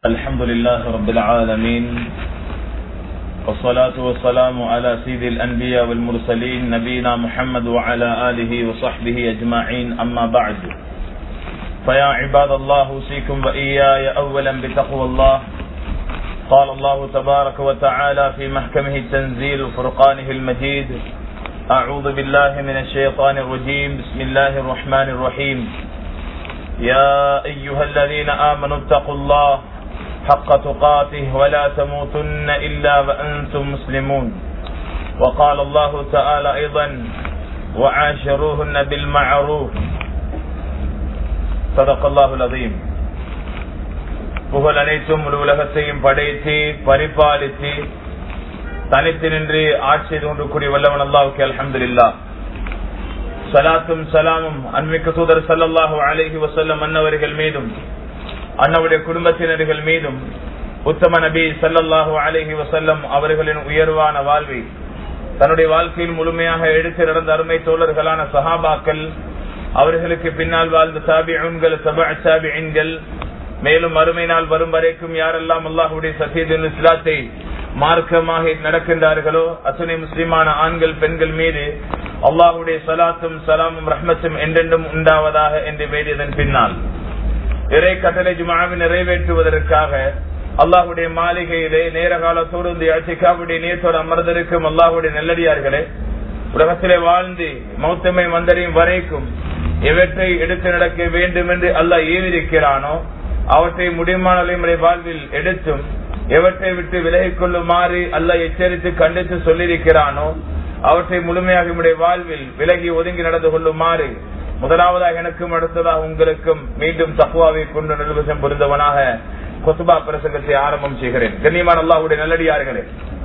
الحمد لله رب العالمين والصلاة والسلام على سيد الأنبياء والمرسلين نبينا محمد وعلى آله وصحبه أجمعين أما بعد فيا عباد الله أوصيكم وإياي أولا بتقوى الله قال الله تبارك وتعالى في محكمه التنزيل وفرقانه المجيد أعوذ بالله من الشيطان الرجيم بسم الله الرحمن الرحيم يا أيها الذين آمنوا اتقوا الله حق تقاته ولا تموتن إلا وأنتم مسلمون وقال الله تعالى أيضا وعاشروهن بالمعروف صدق الله العظيم புகழ் அனைத்தும் முழு உலகத்தையும் படைத்து பரிபாலித்து தனித்து நின்று ஆட்சி செய்து கொண்டிருக்கூடிய வல்லவன் அல்லாவுக்கு அலமதுல்லா சலாத்தும் சலாமும் அன்மிக்க தூதர் சல்லாஹூ அலஹி வசல்லம் அன்னவர்கள் மீதும் அன்னவுடைய குடும்பத்தினர்கள் மீதும் உத்தம நபி சல்லல்லாஹு அலஹி வசல்லம் அவர்களின் உயர்வான வாழ்வை தன்னுடைய வாழ்க்கையில் முழுமையாக எடுத்து நடந்த அருமை தோழர்களான சஹாபாக்கள் அவர்களுக்கு பின்னால் வாழ்ந்த சாபிகள் சாபிகள் மேலும் அருமை நாள் வரும் வரைக்கும் யாரெல்லாம் அல்லாஹுடைய சத்தியத்தின் இஸ்லாத்தை மார்க்கமாக நடக்கின்றார்களோ அத்துணை முஸ்லிமான ஆண்கள் பெண்கள் மீது அல்லாஹுடைய சலாத்தும் சலாமும் ரஹ்மத்தும் என்றென்றும் உண்டாவதாக என்று வேண்டியதன் பின்னால் இறை கட்டளை ஜுமாவை நிறைவேற்றுவதற்காக அல்லாஹுடைய மாளிகையிலே நேர காலத்தோடு இந்த அச்சிக்காவுடைய நேற்றோடு அமர்ந்திருக்கும் அல்லாஹுடைய நல்லடியார்களே உலகத்திலே வாழ்ந்து மௌத்தமை வந்தடையும் வரைக்கும் எவற்றை எடுத்து நடக்க வேண்டும் என்று அல்லாஹ் ஏவிருக்கிறானோ அவற்றை முடியுமான வாழ்வில் எடுத்தும் எவற்றை விட்டு விலகிக் கொள்ளுமாறு அல்ல எச்சரித்து கண்டித்து சொல்லியிருக்கிறானோ அவற்றை முழுமையாக நம்முடைய வாழ்வில் விலகி ஒதுங்கி நடந்து கொள்ளுமாறு முதலாவதாக எனக்கும் அடுத்ததாக உங்களுக்கும் மீண்டும் தக்குவாவை கொண்டு நிர்வசம் புரிந்தவனாக கொத்துபா பிரசங்கத்தை ஆரம்பம் செய்கிறேன் கண்ணியமான அல்லாஹுடைய நல்லடியார்களே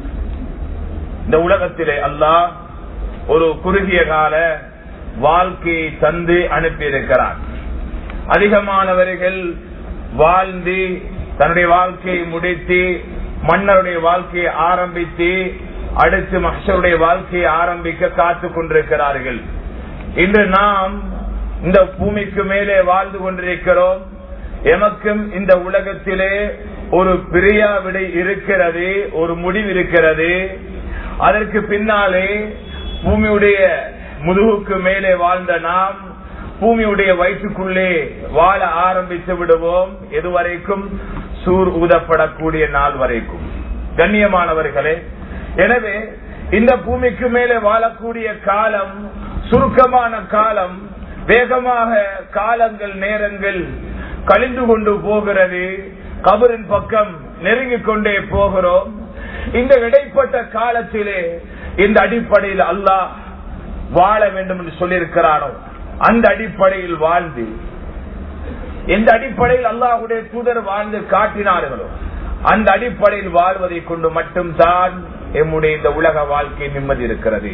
இந்த உலகத்திலே அல்லாஹ் ஒரு குறுகிய கால வாழ்க்கையை தந்து அனுப்பியிருக்கிறார் அதிகமானவர்கள் வாழ்ந்து தன்னுடைய வாழ்க்கையை முடித்து மன்னருடைய வாழ்க்கையை ஆரம்பித்து அடுத்து மகசருடைய வாழ்க்கையை ஆரம்பிக்க காத்து கொண்டிருக்கிறார்கள் இன்று நாம் இந்த பூமிக்கு மேலே வாழ்ந்து கொண்டிருக்கிறோம் எமக்கும் இந்த உலகத்திலே ஒரு பிரியா விடை இருக்கிறது ஒரு முடிவு இருக்கிறது அதற்கு பின்னாலே பூமியுடைய முதுகுக்கு மேலே வாழ்ந்த நாம் பூமியுடைய வயிற்றுக்குள்ளே வாழ ஆரம்பித்து விடுவோம் எதுவரைக்கும் சூர் ஊதப்படக்கூடிய நாள் வரைக்கும் கண்ணியமானவர்களே எனவே இந்த பூமிக்கு மேலே வாழக்கூடிய காலம் சுருக்கமான காலம் வேகமாக காலங்கள் நேரங்கள் கழிந்து கொண்டு போகிறது கபரின் பக்கம் நெருங்கிக் கொண்டே போகிறோம் இந்த இடைப்பட்ட காலத்திலே இந்த அடிப்படையில் அல்லாஹ் வாழ வேண்டும் என்று சொல்லியிருக்கிறானோ அந்த அடிப்படையில் வாழ்ந்து எந்த அடிப்படையில் அல்லாஹுடைய தூதர் வாழ்ந்து காட்டினார்களோ அந்த அடிப்படையில் வாழ்வதை கொண்டு மட்டும்தான் எம்முடைய இந்த உலக வாழ்க்கை நிம்மதி இருக்கிறது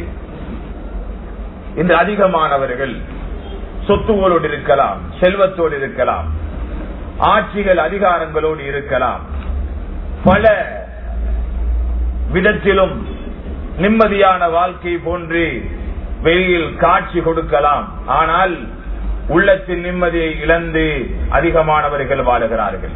இந்த அதிகமானவர்கள் சொத்துகளோடு இருக்கலாம் செல்வத்தோடு இருக்கலாம் ஆட்சிகள் அதிகாரங்களோடு இருக்கலாம் பல விதத்திலும் நிம்மதியான வாழ்க்கை போன்று வெளியில் காட்சி கொடுக்கலாம் ஆனால் உள்ளத்தின் நிம்மதியை இழந்து அதிகமானவர்கள் வாழுகிறார்கள்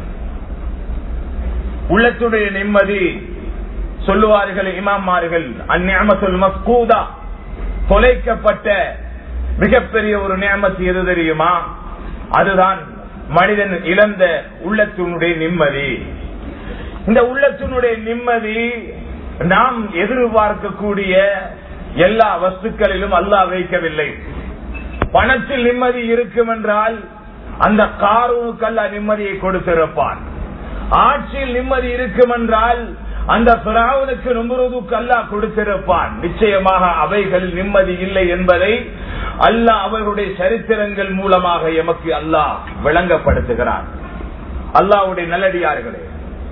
உள்ளத்துடைய நிம்மதி சொல்லுவார்கள் இமாமார்கள் அந்நியமத்துல் மஸ்கூதா தொலைக்கப்பட்ட மிகப்பெரிய ஒரு நியமத்து எது தெரியுமா அதுதான் மனிதன் இழந்த உள்ளத்தினுடைய நிம்மதி இந்த உள்ளத்தினுடைய நிம்மதி நாம் எதிர்பார்க்கக்கூடிய எல்லா வஸ்துக்களிலும் அல்லாஹ் வைக்கவில்லை பணத்தில் நிம்மதி இருக்கும் என்றால் அந்த காரூனுக்கு அல்ல நிம்மதியை கொடுத்திருப்பான் ஆட்சியில் நிம்மதி இருக்கும் என்றால் அந்த பிராவனுக்கு நும்புறதுக்கு அல்லாஹ் கொடுத்திருப்பான் நிச்சயமாக அவைகள் நிம்மதி இல்லை என்பதை அல்லாஹ் அவர்களுடைய சரித்திரங்கள் மூலமாக எமக்கு அல்லாஹ் விளங்கப்படுத்துகிறார் அல்லாவுடைய நல்லடியார்களே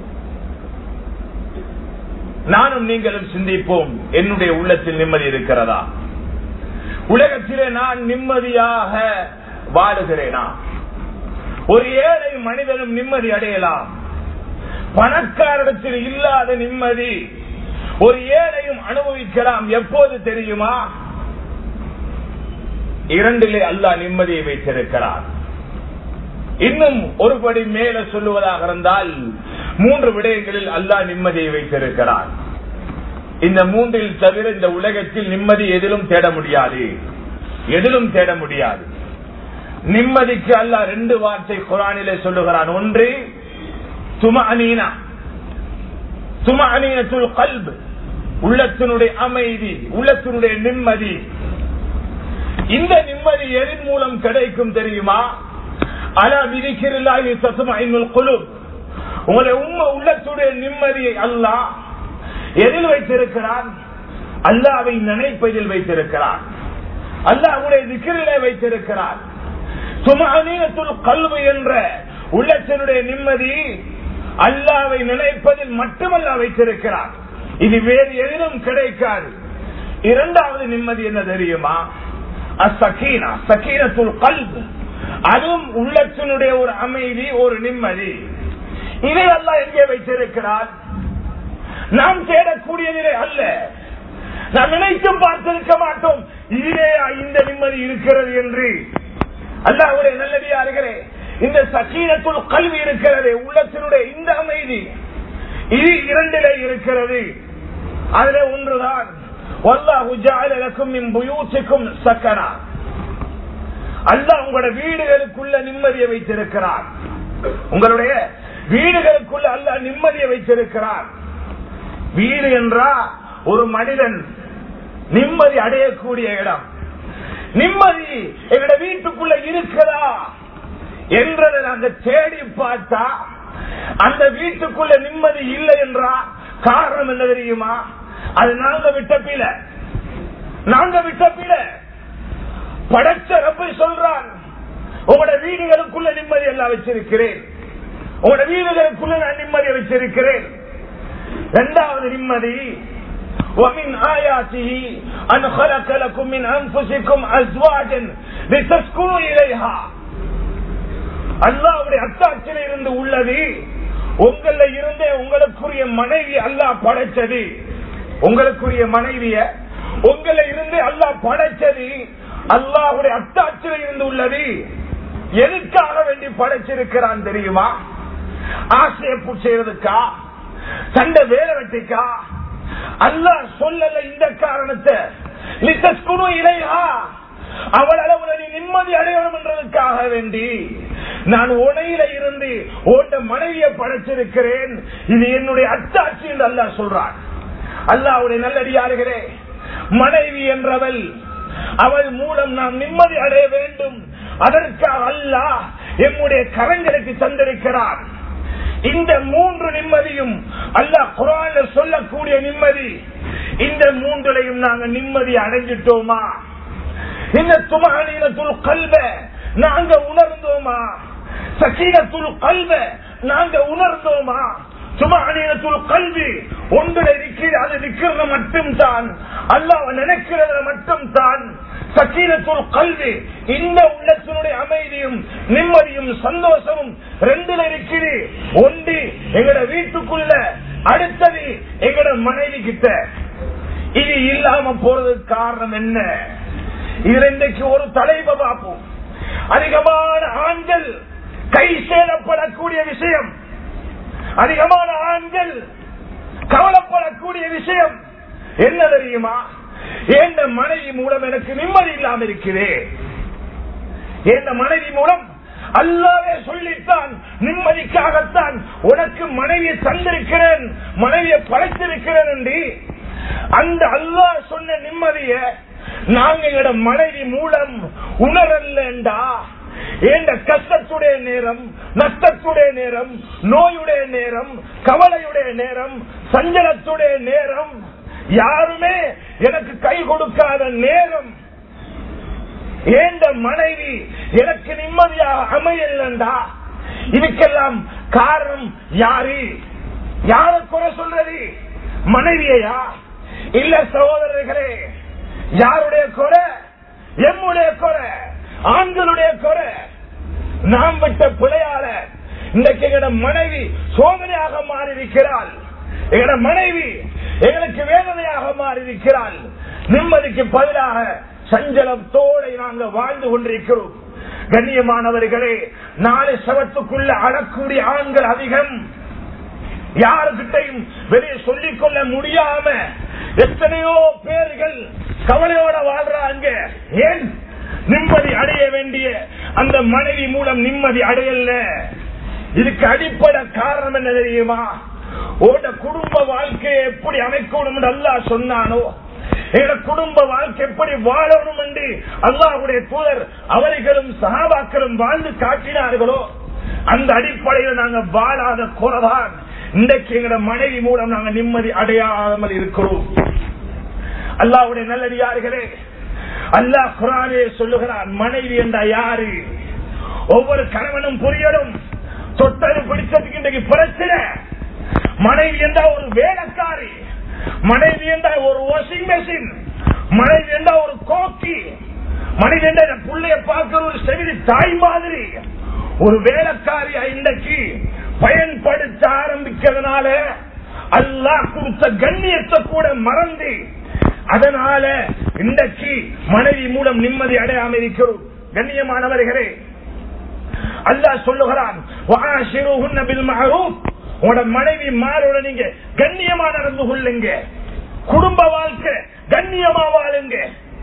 நானும் நீங்களும் சிந்திப்போம் என்னுடைய உள்ளத்தில் நிம்மதி இருக்கிறதா உலகத்திலே நான் நிம்மதியாக வாழுகிறேனா ஒரு ஏழை மனிதனும் நிம்மதி அடையலாம் பணக்காரிடத்தில் இல்லாத நிம்மதி ஒரு ஏழையும் அனுபவிக்கலாம் எப்போது தெரியுமா இரண்டிலே அல்லாஹ் நிம்மதியை வைத்திருக்கிறார் இன்னும் ஒருபடி மேல சொல்லுவதாக இருந்தால் மூன்று விடயங்களில் அல்லாஹ் நிம்மதியை வைத்திருக்கிறார் இந்த மூன்றில் தவிர இந்த உலகத்தில் நிம்மதி எதிலும் தேட முடியாது எதிலும் தேட முடியாது நிம்மதிக்கு அல்லாஹ் ரெண்டு வார்த்தை குரானிலே சொல்லுகிறான் ஒன்று துமஅனீனா துமஅனீனத்துல் கல்ப் உள்ளத்தினுடைய அமைதி உள்ளத்தினுடைய நிம்மதி இந்த நிம்மதி எதன் மூலம் கிடைக்கும் தெரியுமா அலா விதிக்கிறாய் தசுமைனுள் குழு உங்களை உண்மை உள்ளத்துடைய நிம்மதியை அல்லாஹ் எதில் வைத்திருக்கிறான் அல்லாவை நினைப்பதில் வைத்திருக்கிறான் அல்லாஹ்வுடைய திக்கிரிலே வைத்திருக்கிறான் சுமானீனத்துள் கல்வி என்ற உள்ளத்தினுடைய நிம்மதி அல்லாவை நினைப்பதில் மட்டுமல்ல வைத்திருக்கிறார் இது வேறு எதிலும் கிடைக்காது இரண்டாவது நிம்மதி என்ன தெரியுமா அசகீனா சகீனத்துள் கல்வி அதுவும் உள்ளத்தினுடைய ஒரு அமைதி ஒரு நிம்மதி இதை அல்ல எங்கே வைத்திருக்கிறார் நாம் தேடக்கூடியதிலே அல்ல நாம் நினைத்தும் பார்த்திருக்க மாட்டோம் இதிலே இந்த நிம்மதி இருக்கிறது என்று அல்லாவுடைய நல்லடியார்களே இந்த சக்கீனத்துள் கல்வி இருக்கிறது உள்ளத்தினுடைய இந்த அமைதி இது இரண்டிலே இருக்கிறது அதுல ஒன்றுதான் சக்கனா அல்லாஹ் உங்களோட வீடுகளுக்குள்ள நிம்மதியை வைத்திருக்கிறார் உங்களுடைய வீடுகளுக்குள்ள அல்ல நிம்மதியை வைத்திருக்கிறார் வீடு என்றா ஒரு மனிதன் நிம்மதி அடையக்கூடிய இடம் நிம்மதி எங்கட வீட்டுக்குள்ள இருக்குதா என்றதை நாங்க தேடி பார்த்தா அந்த வீட்டுக்குள்ள நிம்மதி இல்லை என்றா காரணம் என்ன தெரியுமா அது நாங்க விட்ட பில நாங்க விட்ட பில படைச்ச ரப்பை சொல்றான் உங்களோட வீடுகளுக்குள்ள நிம்மதி எல்லாம் வச்சிருக்கிறேன் உங்களோட வீடுகளுக்குள்ள நான் நிம்மதியை வச்சிருக்கிறேன் இரண்டாவது நிம்மதி ومن آياته أن خلق لكم من أنفسكم أزواجا لتسكنوا إليها அல்லாவுடைய அத்தாட்சியில் இருந்து உள்ளது உங்கள இருந்தே உங்களுக்குரிய மனைவி அல்லாஹ் படைச்சது உங்களுக்குரிய மனைவிய உங்களை இருந்து அல்லாஹ் படைச்சது அல்லாஹுடைய அத்தாட்சியில் இருந்து உள்ளது எதுக்காக வேண்டி படைச்சிருக்கிறான் தெரியுமா ஆசையை செய்யறதுக்கா சண்டை வேலை வெட்டிக்கா அல்லாஹ் சொல்லல இந்த காரணத்தை இலையா அவள் அளவுல நீ நிம்மதி அடையணும் என்றதுக்காக வேண்டி நான் உனையில இருந்து ஓட்ட மனைவியை படைச்சிருக்கிறேன் இது என்னுடைய அத்தாட்சி என்று அல்லாஹ் சொல்றான் அல்லாவுடைய நல்லடியார்களே மனைவி என்றவள் அவள் மூலம் நாம் நிம்மதி அடைய வேண்டும் அதற்காக அல்லாஹ் எம்முடைய கரங்களுக்கு தந்திருக்கிறான் இந்த மூன்று நிம்மதியும் அல்லாஹ் குரான் சொல்லக்கூடிய நிம்மதி இந்த மூன்றுலையும் நாங்க நிம்மதி அடைஞ்சிட்டோமா இந்த துமானீனத்துள் கல்வ நாங்க உணர்ந்தோமா சக்கீனத்துள் கல்வ நாங்க உணர்ந்தோமா சுமானீனத்துள் கல்வி ஒன்றுல இருக்கிற அது நிக்கிறது மட்டும் தான் அல்லாஹ் நினைக்கிறத மட்டும் தான் சக்கீனத்துள் கல்வி இந்த உள்ளத்தினுடைய அமைதியும் நிம்மதியும் சந்தோஷமும் ரெண்டுல இருக்குது ஒன்று எங்கட வீட்டுக்குள்ள அடுத்தது எங்கட மனைவி கிட்ட இது இல்லாம போறதுக்கு காரணம் என்ன இதுல இன்றைக்கு ஒரு தலைவ பார்ப்போம் அதிகமான ஆண்கள் கை சேதப்படக்கூடிய விஷயம் அதிகமான ஆண்கள் கவலைப்படக்கூடிய விஷயம் என்ன தெரியுமா எந்த மனைவி மூலம் எனக்கு நிம்மதி இல்லாம இருக்கிறேன் எந்த மனைவி மூலம் அல்லாவே சொல்லித்தான் நிம்மதிக்காகத்தான் உனக்கு மனைவியை தந்திருக்கிறேன் மனைவியை படைத்திருக்கிறேன் என்று அந்த அல்லாஹ் சொன்ன நிம்மதிய நாங்க எங்களோட மனைவி மூலம் உணரலண்டா எந்த கஷ்டத்துடைய நேரம் நஷ்டத்துடைய நேரம் நோயுடைய நேரம் கவலையுடைய நேரம் சஞ்சலத்துடைய நேரம் யாருமே எனக்கு கை கொடுக்காத நேரம் ஏந்த மனைவி எனக்கு நிம்மதியாக அமையலண்டா இதுக்கெல்லாம் காரணம் யாரு யார குறை சொல்றது மனைவியா இல்ல சகோதரர்களே யாருடைய குறை எம்முடைய குறை ஆண்களுடைய குறை நாம் விட்ட பிழையால இன்றைக்கு எங்கட மனைவி சோதனையாக மாறி இருக்கிறாள் எங்கட மனைவி எங்களுக்கு வேதனையாக மாறி இருக்கிறாள் நிம்மதிக்கு பதிலாக சஞ்சலத்தோடு நாங்கள் வாழ்ந்து கொண்டிருக்கிறோம் கண்ணியமானவர்களே நாளை சவத்துக்குள்ள அழக்கூடிய ஆண்கள் அதிகம் யாருக்கிட்டையும் வெளியே சொல்லிக் கொள்ள முடியாம எத்தனையோ பேர்கள் கவலையோட வாழ்றாங்க ஏன் நிம்மதி அடைய வேண்டிய அந்த மனைவி மூலம் நிம்மதி அடையல இதுக்கு அடிப்படை காரணம் என்ன தெரியுமா ஓட குடும்ப வாழ்க்கையை எப்படி அமைக்கணும் என்று அல்லாஹ் சொன்னானோ எங்களோட குடும்ப வாழ்க்கை எப்படி வாழணும் என்று அல்லாஹுடைய தூதர் அவர்களும் சகாபாக்களும் வாழ்ந்து காட்டினார்களோ அந்த அடிப்படையில் நாங்க வாழாத குறைதான் இன்றைக்கு எங்களோட மனைவி மூலம் நாங்க நிம்மதி அடையாமல் இருக்கிறோம் அல்லாவுடைய நல்லடியார்களே அல்லாஹ் குரானே சொல்லுகிறான் மனைவி என்றா யாரு ஒவ்வொரு கணவனும் புரியணும் தொட்டது பிடிச்சதுக்கு இன்றைக்கு பிரச்சனை மனைவி என்றா ஒரு வேலைக்காரி மனைவி என்றா ஒரு வாஷிங் மெஷின் மனைவி என்றா ஒரு கோக்கி மனைவி என்ற பிள்ளைய பார்க்கிற ஒரு செவிலி தாய் மாதிரி ஒரு வேலைக்காரி இன்றைக்கு பயன்படுத்த ஆரம்பிக்கிறதுனால அல்லாஹ் கொடுத்த கண்ணியத்தை கூட மறந்து அதனால இன்றைக்கு மனைவி மூலம் நிம்மதி அடையாம இருக்கிறோம் கண்ணியமானவர்களே அல்லாஹ் சொல்லுகிறான் "வஆஷிருஹுன்ன பில் மஅரூஃப்." உங்களோட மனைவி மாரோட நீங்க கண்ணியமா நடந்து கொள்ளுங்க குடும்ப வாழ்க்கை கண்ணியமா வாழுங்க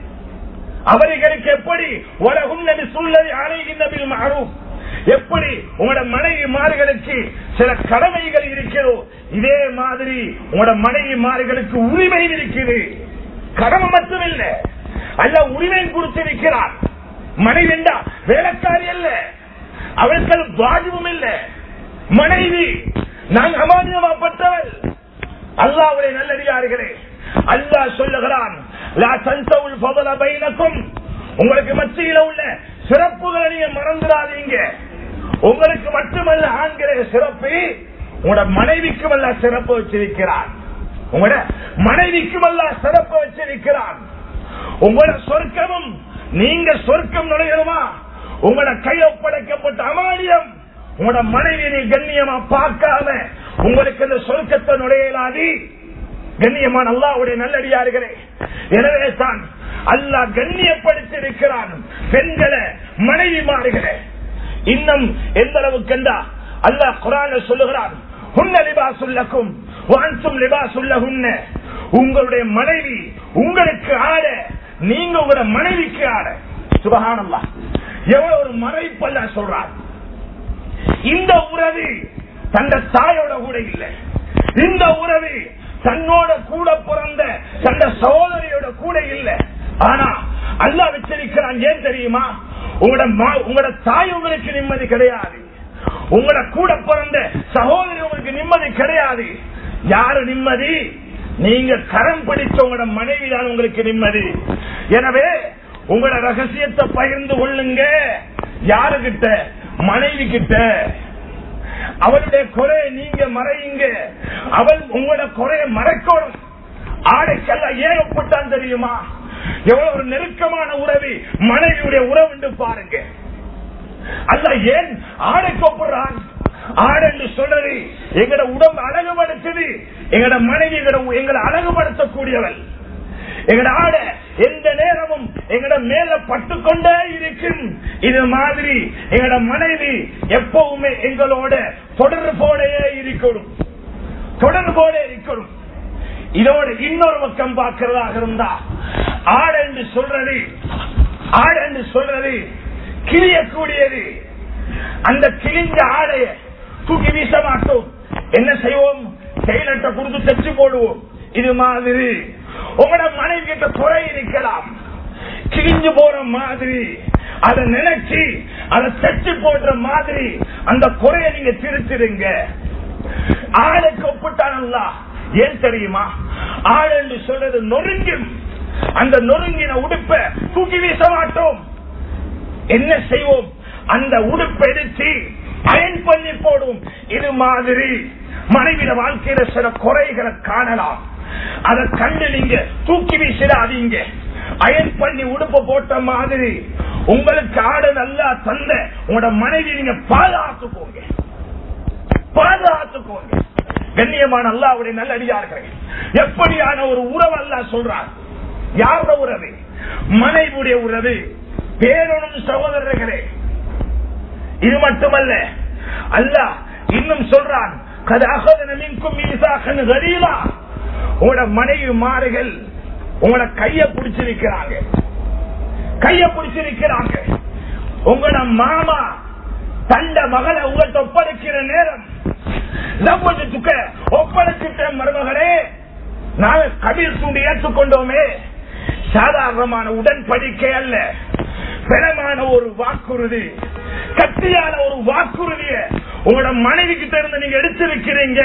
அவர்களுக்கு எப்படி உலகும் நபி சொல்லி அலைகின்ற பில் மஅரூஃப் எப்படி உங்களோட மனைவி மார்களுக்கு சில கடமைகள் இருக்கிறதோ இதே மாதிரி உங்களோட மனைவி மார்களுக்கு உரிமை இருக்குது கடமை மட்டும் இல்ல அல்ல உரிமை கொடுத்திருக்கிறார் மனைவி என்றா வேலைக்காரி அல்ல அவர்கள் வாஜிபும் இல்ல மனைவி நான் அமானியமாப்பட்டவள் அல்லாவுடைய நல்லடியார்களே அல்லாஹ் சொல்லுகிறான் லா தன்சவுல் ஃபதல பைனக்கும் உங்களுக்கு மத்தியில உள்ள சிறப்புகளை நீங்க மறந்துடாதீங்க உங்களுக்கு மட்டுமல்ல ஆண்கிற சிறப்பு உங்களோட மனைவிக்கும் அல்ல சிறப்பு வச்சிருக்கிறான் உங்களோட மனைவிக்கும் அல்ல சிறப்பு வச்சிருக்கிறான் உங்களோட சொர்க்கமும் நீங்க சொர்க்கம் நுழையணுமா உங்களோட கையொப்படைக்கப்பட்ட அமானியம் உங்களோட மனைவியை கண்ணியமா பார்க்காம உங்களுக்கு இந்த சொர்க்கத்தை நுழையலாதி கண்ணியமான அல்லாவுடைய நல்லடியார்களே எனவே தான் அல்லாஹ் கண்ணியப்படுத்தியிருக்கிறான் பெண்களை மனைவிமார்களே இன்னும் எந்த அளவு கண்டா அல்லாஹ் குரான சொல்லுகிறான் உன்ன லிபாசுல்லக்கும் வான்சும் லிபாசுல்லகுன்ன உங்களுடைய மனைவி உங்களுக்கு ஆட நீங்க உங்களோட மனைவிக்கு ஆட சுபகானல்லா எவ்வளவு ஒரு மறைப்பல்ல சொல்றார் இந்த உறவு தந்த தாயோட கூட இல்லை இந்த உறவு தன்னோட கூட பிறந்த தந்த சகோதரியோட கூட இல்லை ஆனா அல்லா வச்சிருக்கிறான் ஏன் தெரியுமா உங்களோட மா- உங்களோட தாய் உங்களுக்கு நிம்மதி கிடையாது உங்களோட கூட பிறந்த சகோதரி உங்களுக்கு நிம்மதி கிடையாது யாரு நிம்மதி நீங்க கரம் பிடிச்ச உங்களோட மனைவி தான் உங்களுக்கு நிம்மதி எனவே உங்களோட ரகசியத்தை பகிர்ந்து கொள்ளுங்க யாருகிட்ட மனைவி கிட்ட அவளுடைய குறையை நீங்க மறையுங்க அவள் உங்களோட குறைய மறைக்கணும் ஆடைக்கெல்லாம் ஏகப்பட்டான் தெரியுமா எவ்வளவு ஒரு நெருக்கமான உறவு மனைவியுடைய உறவு என்று பாருங்க அல்ல ஏன் ஆடை கூப்பிடுறான் ஆடை சொல்றது எங்கட உடம்பு அழகுபடுத்துது எங்கட மனைவி எங்கட எங்களை அழகுபடுத்தக்கூடியவள் எங்கட ஆடை எந்த நேரமும் எங்கட மேல பட்டுக்கொண்டே இருக்கும் இது மாதிரி எங்கட மனைவி எப்பவுமே எங்களோட தொடர்போடையே இருக்கணும் தொடர்போட இருக்கணும் இதோட இன்னொரு பக்கம் பார்க்கிறதாக இருந்தா ஆடு என்று சொல்றது ஆடு என்று சொல்றது கிளியக்கூடியது அந்த கிழிஞ்ச ஆடைய தூக்கி வீச மாட்டோம் என்ன செய்வோம் செயலட்ட கொடுத்து தச்சு போடுவோம் இது மாதிரி உங்களோட மனைவி கிட்ட குறை இருக்கலாம் கிழிஞ்சு போற மாதிரி அதை நினைச்சு அதை தச்சு போடுற மாதிரி அந்த குறைய நீங்க திருத்திருங்க ஆளுக்கு ஒப்பிட்டானல்லா ஏன் தெரியுமா ஆள் என்று சொல்றது நொறுங்கும் அந்த நொறுங்கின உடுப்பை தூக்கி வீச மாட்டோம் என்ன செய்வோம் அந்த உடுப்பை எடுத்து அயன் பண்ணி போடும் இது மாதிரி மனைவிட வாழ்க்கையில சில குறைகளை காணலாம் அதை கண்டு நீங்க தூக்கி வீசிடாதீங்க அயன் பண்ணி உடுப்ப போட்ட மாதிரி உங்களுக்கு ஆடு நல்லா தந்த உங்களோட மனைவி நீங்க பாதுகாத்துக்கோங்க பாதுகாத்துக்கோங்க கண்ணியமான அல்லாவுடைய நல்லடியார்கள் எப்படியான ஒரு உறவு அல்லா சொல்றார் யாரோட உறவு மனைவியுடைய உறவு பேரனும் சகோதரர்களே இது மட்டுமல்ல அல்லாஹ் இன்னும் சொல்றான் قد أخذنا منكم ميثاقا غليظا உங்களோட மனைவி மாறுகள் உங்களோட கைய பிடிச்சிருக்கிறாங்க கைய பிடிச்சிருக்கிறாங்க உங்களோட மாமா தண்ட மகளை உங்கள்கிட்ட ஒப்படைக்கிற நேரம் நம்பத்துக்க ஒப்படைச்சிட்ட மருமகளே நாங்கள் கபீர் துண்டு ஏற்றுக்கொண்டோமே சாதாரணமான உடன்படிக்கை அல்ல பலமான ஒரு வாக்குறுதி கட்டியான ஒரு வாக்குறுதிய உங்களோட மனைவி கிட்ட இருந்து நீங்க எடுத்திருக்கிறீங்க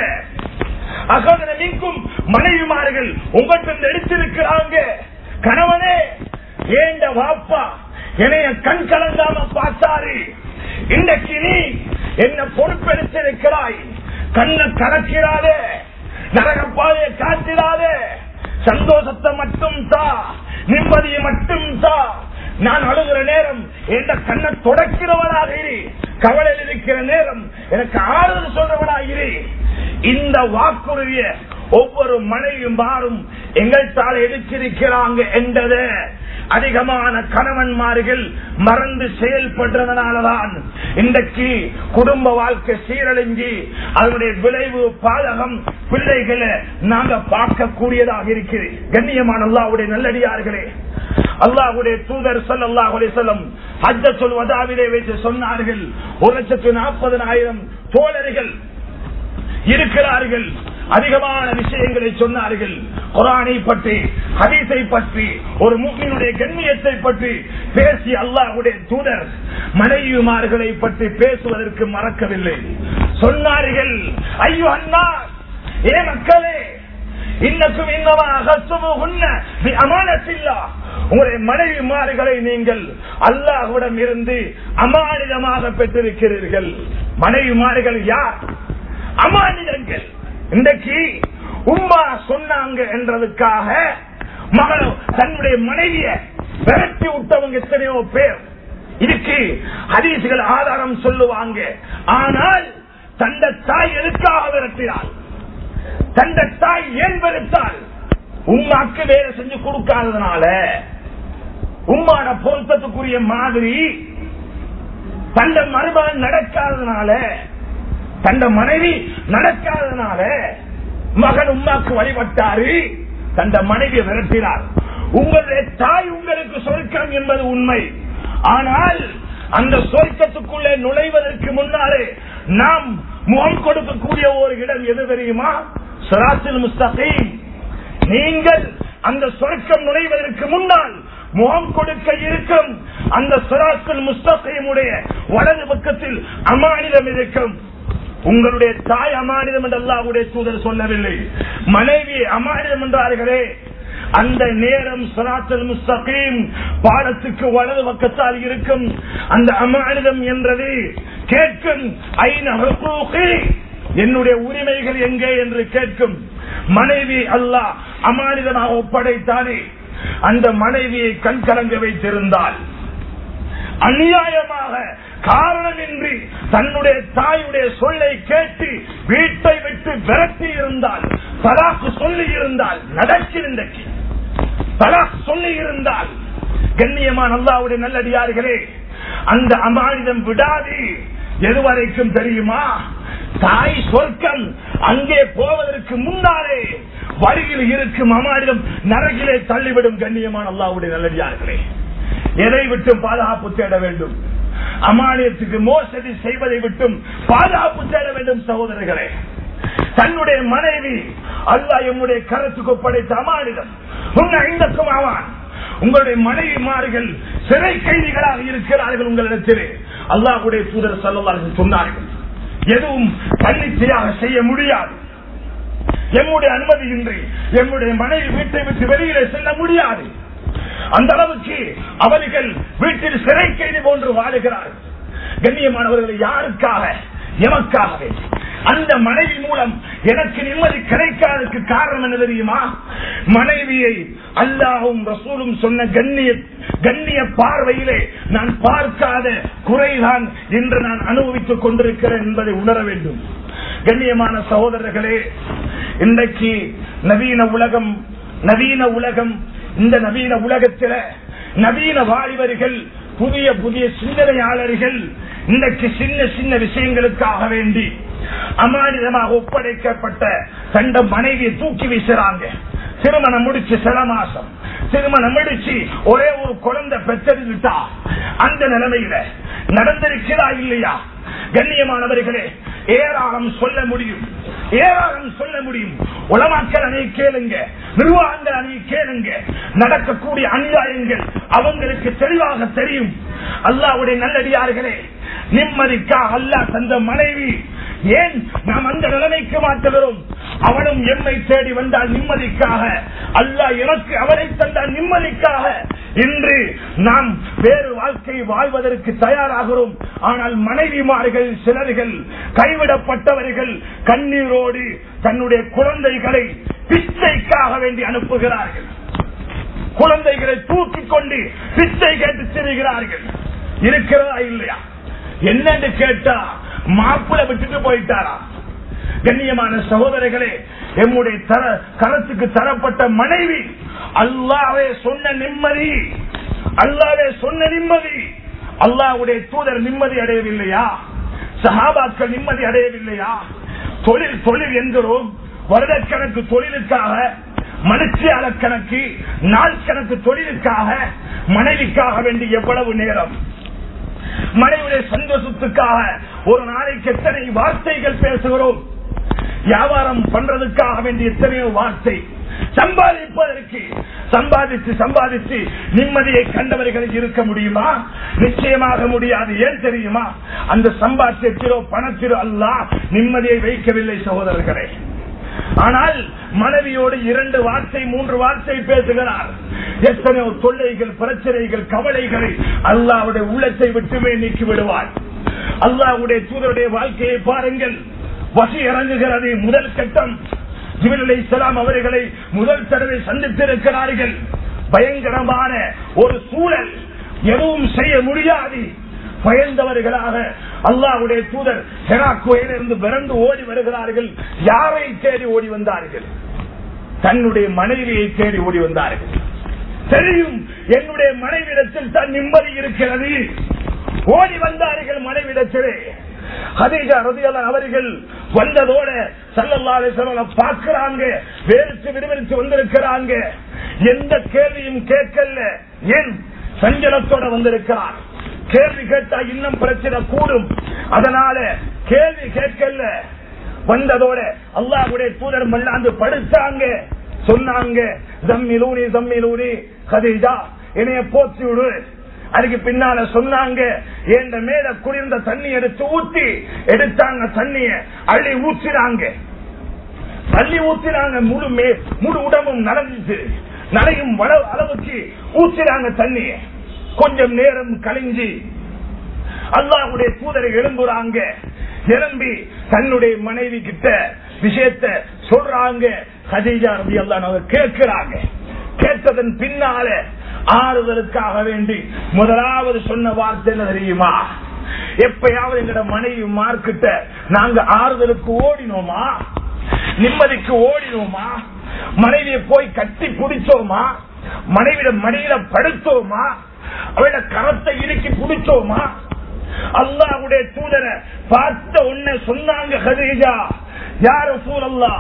அகோதர நீக்கும் மனைவிமார்கள் உங்கள்கிட்ட இருந்து எடுத்திருக்கிறாங்க கணவனே ஏண்ட வாப்பா என்னைய கண் கலங்காம பார்த்தாரு இன்றைக்கு நீ என்ன பொறுப்பெடுத்திருக்கிறாய் கண்ணை கலக்கிறாதே நரக பாதையை காட்டிடாதே சந்தோஷத்தை மட்டும் தா நிம்மதியை மட்டும் தா நான் அழுகிற நேரம் என்ற கண்ணை தொடக்கிறவனாக இரு கவலையில் இருக்கிற நேரம் எனக்கு ஆறுதல் சொல்றவனாக இரு இந்த வாக்குறுதிய ஒவ்வொரு மனைவியும் மாறும் எங்கள்தால் எடுத்திருக்கிறாங்க என்றது அதிகமான கணவன்மார்கள் மறந்து செயல்படுறதுனாலதான் இன்றைக்கு குடும்ப வாழ்க்கை சீரழிஞ்சி அதனுடைய விளைவு பாதகம் பிள்ளைகளை நாங்க பார்க்கக்கூடியதாக இருக்கிறது கண்ணியமான அல்லாவுடைய நல்லடியார்களே அல்லாஹுடைய தூதர் சல்லாஹ் செல்லம் அஜ சொல்வதாவிலே வைத்து சொன்னார்கள் ஒரு லட்சத்து நாற்பதனாயிரம் தோழர்கள் இருக்கிறார்கள் அதிகமான விஷயங்களை சொன்னார்கள் குரானை பற்றி ஹதீஸை பற்றி ஒரு முஸ்லிமுடைய கண்ணியத்தை பற்றி பேசி அல்லாஹுடைய தூதர் மனைவிமார்களை பற்றி பேசுவதற்கு மறக்கவில்லை சொன்னார்கள் ஐயோ அண்ணா ஏ மக்களே இன்னக்கும் இன்னமாக அமானத்தில்லா உங்களுடைய மனைவிமார்களை நீங்கள் அல்லாஹுடன் இருந்து அமானிதமாக பெற்றிருக்கிறீர்கள் மனைவிமார்கள் யார் அமானிதங்கள் இன்றைக்கு உம்மா சொன்னாங்க என்றதுக்காக மகள் தன்னுடைய மனைவிய விரட்டி விட்டவங்க எத்தனையோ பேர் இதுக்கு ஹதீசுகள் ஆதாரம் சொல்லுவாங்க ஆனால் தந்த தாய் எதுக்காக விரட்டினாள் தந்த தாய் ஏன் வெறுத்தாள் உமாக்கு வேலை செஞ்சு கொடுக்காததுனால உம்மான பொருத்தத்துக்குரிய மாதிரி தந்த மருமகன் நடக்காததுனால தந்த மனைவி நடக்காததுனால மகன் உமாக்கு வழிபட்டாரு தந்த மனைவியை விரட்டினார் உங்களுடைய தாய் உங்களுக்கு சொர்க்கம் என்பது உண்மை ஆனால் அந்த சொர்க்கத்துக்குள்ளே நுழைவதற்கு முன்னாலே நாம் முகம் கொடுக்கக்கூடிய ஒரு இடம் எது தெரியுமா சராசில் முஸ்தகீம் நீங்கள் அந்த சொர்க்கம் நுழைவதற்கு முன்னால் முகம் கொடுக்க இருக்கும் அந்த சராசில் முஸ்தகீமுடைய வலது பக்கத்தில் அமானிதம் இருக்கும் உங்களுடைய தாய் அமானிதம் என்று அல்லாவுடைய தூதர் சொல்லவில்லை மனைவி அமானிதம் என்றார்களே அந்த நேரம் சராத்தல் முஸ்தகீம் பாடத்துக்கு வலது பக்கத்தால் இருக்கும் அந்த அமானிதம் என்றது கேட்கும் என்னுடைய உரிமைகள் எங்கே என்று கேட்கும் மனைவி அல்லாஹ் அமானிதமாக ஒப்படைத்தானே அந்த மனைவியை கண் கலங்க வைத்திருந்தால் அநியாயமாக காரணமின்றி தன்னுடைய தாயுடைய சொல்லை கேட்டு வீட்டை விட்டு விரட்டி இருந்தால் தலாக்கு சொல்லி இருந்தால் நடக்கின்றக்கு தலாக் சொல்லி இருந்தால் கண்ணியமான அல்லாவுடைய நல்லடியார்களே அந்த அமானிதம் விடாது எதுவரைக்கும் தெரியுமா தாய் சொர்க்கம் அங்கே போவதற்கு முன்னாலே வழியில் இருக்கும் அமானிதம் நரகிலே தள்ளிவிடும் கண்ணியமான அல்லாவுடைய நல்லடியார்களே எதை விட்டும் பாதுகாப்பு தேட வேண்டும் அமானியத்துக்கு மோசடி செய்வதை விட்டும் பாதுகாப்பு தேட வேண்டும் சகோதரர்களே தன்னுடைய மனைவி அல்லா எம்முடைய கருத்துக்கு படைத்த அமானிதம் உங்க ஐந்தக்கும் ஆவான் உங்களுடைய மனைவிமார்கள் சிறை கைதிகளாக இருக்கிறார்கள் உங்களிடத்திலே அல்லாஹுடைய தூதர் செல்லவார்கள் சொன்னார்கள் எதுவும் தன்னிச்சையாக செய்ய முடியாது எம்முடைய அனுமதியின்றி எம்முடைய மனைவி வீட்டை விட்டு வெளியிலே செல்ல முடியாது அந்த அளவுக்கு அவர்கள் வீட்டில் சிறை கைதி போன்று வாழுகிறார்கள் கண்ணியமானவர்கள் யாருக்காக எமக்காகவே அந்த மனைவி மூலம் எனக்கு நிம்மதி கிடைக்காததுக்கு காரணம் என்ன தெரியுமா மனைவியை அல்லாவும் ரசூலும் சொன்ன கண்ணிய கண்ணிய பார்வையிலே நான் பார்க்காத குறைதான் என்று நான் அனுபவித்துக் கொண்டிருக்கிறேன் என்பதை உணர வேண்டும் கண்ணியமான சகோதரர்களே இன்றைக்கு நவீன உலகம் நவீன உலகம் இந்த நவீன உலகத்தில நவீன வாலிபர்கள் புதிய புதிய சிந்தனையாளர்கள் இன்றைக்கு சின்ன சின்ன விஷயங்களுக்காக வேண்டி அமானிதமாக ஒப்படைக்கப்பட்ட தண்ட மனைவியை தூக்கி வீசுறாங்க திருமணம் முடிச்சு சில மாசம் திருமணம் முடிச்சு ஒரே ஒரு குழந்தை பெற்றெடுத்துட்டா அந்த நிலைமையில நடந்திருக்கிறா இல்லையா கண்ணியமானவர்களே ஏராளம் சொல்ல முடியும் ஏராளம் சொல்ல முடியும் உலமாக்கள் அணை கேளுங்க நிர்வாகங்கள் அணை கேளுங்க நடக்கக்கூடிய அநியாயங்கள் அவங்களுக்கு தெளிவாக தெரியும் அல்லாவுடைய நல்லடியார்களே நிம்மதிக்காக அல்லாஹ் தந்த மனைவி ஏன் நாம் அந்த நிலைமைக்கு மாற்றுகிறோம் அவனும் எம்மை தேடி வந்தால் நிம்மதிக்காக அல்லாஹ் எனக்கு அவனை தந்தால் நிம்மதிக்காக இன்று நாம் வேறு வாழ்க்கை வாழ்வதற்கு தயாராகிறோம் ஆனால் மனைவிமார்கள் சிலர்கள் கைவிடப்பட்டவர்கள் கண்ணீரோடு தன்னுடைய குழந்தைகளை பிச்சைக்காக வேண்டி அனுப்புகிறார்கள் குழந்தைகளை தூக்கிக் கொண்டு பிச்சை கேட்டு திரிகிறார்கள் இருக்கிறதா இல்லையா என்னன்னு கேட்டா மாப்பிளை விட்டுட்டு போயிட்டாரா கண்ணியமான சகோதரர்களே எம்முடைய தர கரத்துக்கு தரப்பட்ட மனைவி அல்லாவே சொன்ன நிம்மதி அல்லாவே சொன்ன நிம்மதி அல்லாவுடைய தூதர் நிம்மதி அடையவில்லையா சஹாபாக்கள் நிம்மதி அடையவில்லையா தொழில் தொழில் என்கிறோம் வருடக்கணக்கு தொழிலுக்காக மனுஷியாள கணக்கு நாள் கணக்கு தொழிலுக்காக மனைவிக்காக வேண்டி எவ்வளவு நேரம் மனைவியுடைய சந்தோஷத்துக்காக ஒரு நாளைக்கு எத்தனை வார்த்தைகள் பேசுகிறோம் வியாபாரம் பண்றதுக்காக வேண்டிய எத்தனையோ வார்த்தை சம்பாதிப்பதற்கு சம்பாதித்து சம்பாதித்து நிம்மதியை கண்டவர்கள் இருக்க முடியுமா நிச்சயமாக முடியாது ஏன் தெரியுமா அந்த சம்பாத்தியத்திலோ பணத்திலோ அல்ல நிம்மதியை வைக்கவில்லை சகோதரர்களே ஆனால் மனைவியோடு இரண்டு வார்த்தை மூன்று வார்த்தை பேசுகிறார் எத்தனையோ தொல்லைகள் பிரச்சனைகள் கவலைகளை அல்லாவுடைய உள்ளத்தை விட்டுமே நீக்கி விடுவார் அல்லாவுடைய தூதருடைய வாழ்க்கையை பாருங்கள் வசி இறங்குகிறது முதல் கட்டம் ஜிபில் இஸ்லாம் அவர்களை முதல் தடவை சந்தித்திருக்கிறார்கள் பயங்கரமான ஒரு சூழல் எதுவும் செய்ய முடியாது பயந்தவர்களாக அல்லாவுடைய தூதர் ஹெராக்குவையிலிருந்து விரண்டு ஓடி வருகிறார்கள் யாரை தேடி ஓடி வந்தார்கள் தன்னுடைய மனைவியை தேடி ஓடி வந்தார்கள் தெரியும் என்னுடைய மனைவிடத்தில் தான் நிம்மதி இருக்கிறது ஓடி வந்தார்கள் மனைவிடத்திலே ஹதீஜா ரதியல்லாஹு அவர்கள் வந்ததோட சல்லல்லாஹு அலைஹி வஸல்லம் பார்க்கறாங்க வேறுத்து விடுவித்து வந்திருக்கிறாங்க எந்த கேள்வியும் கேட்கல ஏன் சஞ்சலத்தோட வந்திருக்கிறார் கேள்வி கேட்டா இன்னும் பிரச்சனை கூடும் அதனால கேள்வி கேட்கல வந்ததோட அல்லாஹ்வுடைய தூதர் மல்லாந்து படுத்தாங்க சொன்னாங்க ஜம்மிலூனி ஜம்மிலூனி ஹதீஜா என்னைய போச்சு விடு அதுக்கு பின்னால சொன்னாங்க என் மேல குளிர்ந்த தண்ணி எடுத்து ஊத்தி எடுத்தாங்க தண்ணிய அள்ளி ஊற்றினாங்க அள்ளி ஊத்தினாங்க முழு மே முழு உடம்பும் நனைஞ்சிச்சு நனையும் வள- அளவுக்கு ஊற்றினாங்க தண்ணிய கொஞ்சம் நேரம் கழிஞ்சு அல்லாஹ்வுடைய தூதரை எழும்புறாங்க எழும்பி தன்னுடைய மனைவி கிட்ட விஷயத்த சொல்றாங்க ஹதீஜா ரபி அல்லா கேட்கிறாங்க கேட்டதன் பின்னால ஆறுதலுக்காக வேண்டி முதலாவது சொன்ன வார்த்தை என்ன தெரியுமா எப்பயாவது எங்கட மனைவி மார்க்கிட்ட நாங்க ஆறுதலுக்கு ஓடினோமா நிம்மதிக்கு ஓடினோமா மனைவியை போய் கட்டி பிடிச்சோமா மனைவிட மடியில படுத்தோமா அவள கரத்தை இறுக்கி பிடிச்சோமா அல்லாவுடைய தூதரை பார்த்த உன்னை சொன்னாங்க ஹதீஜா யார சூழல்லா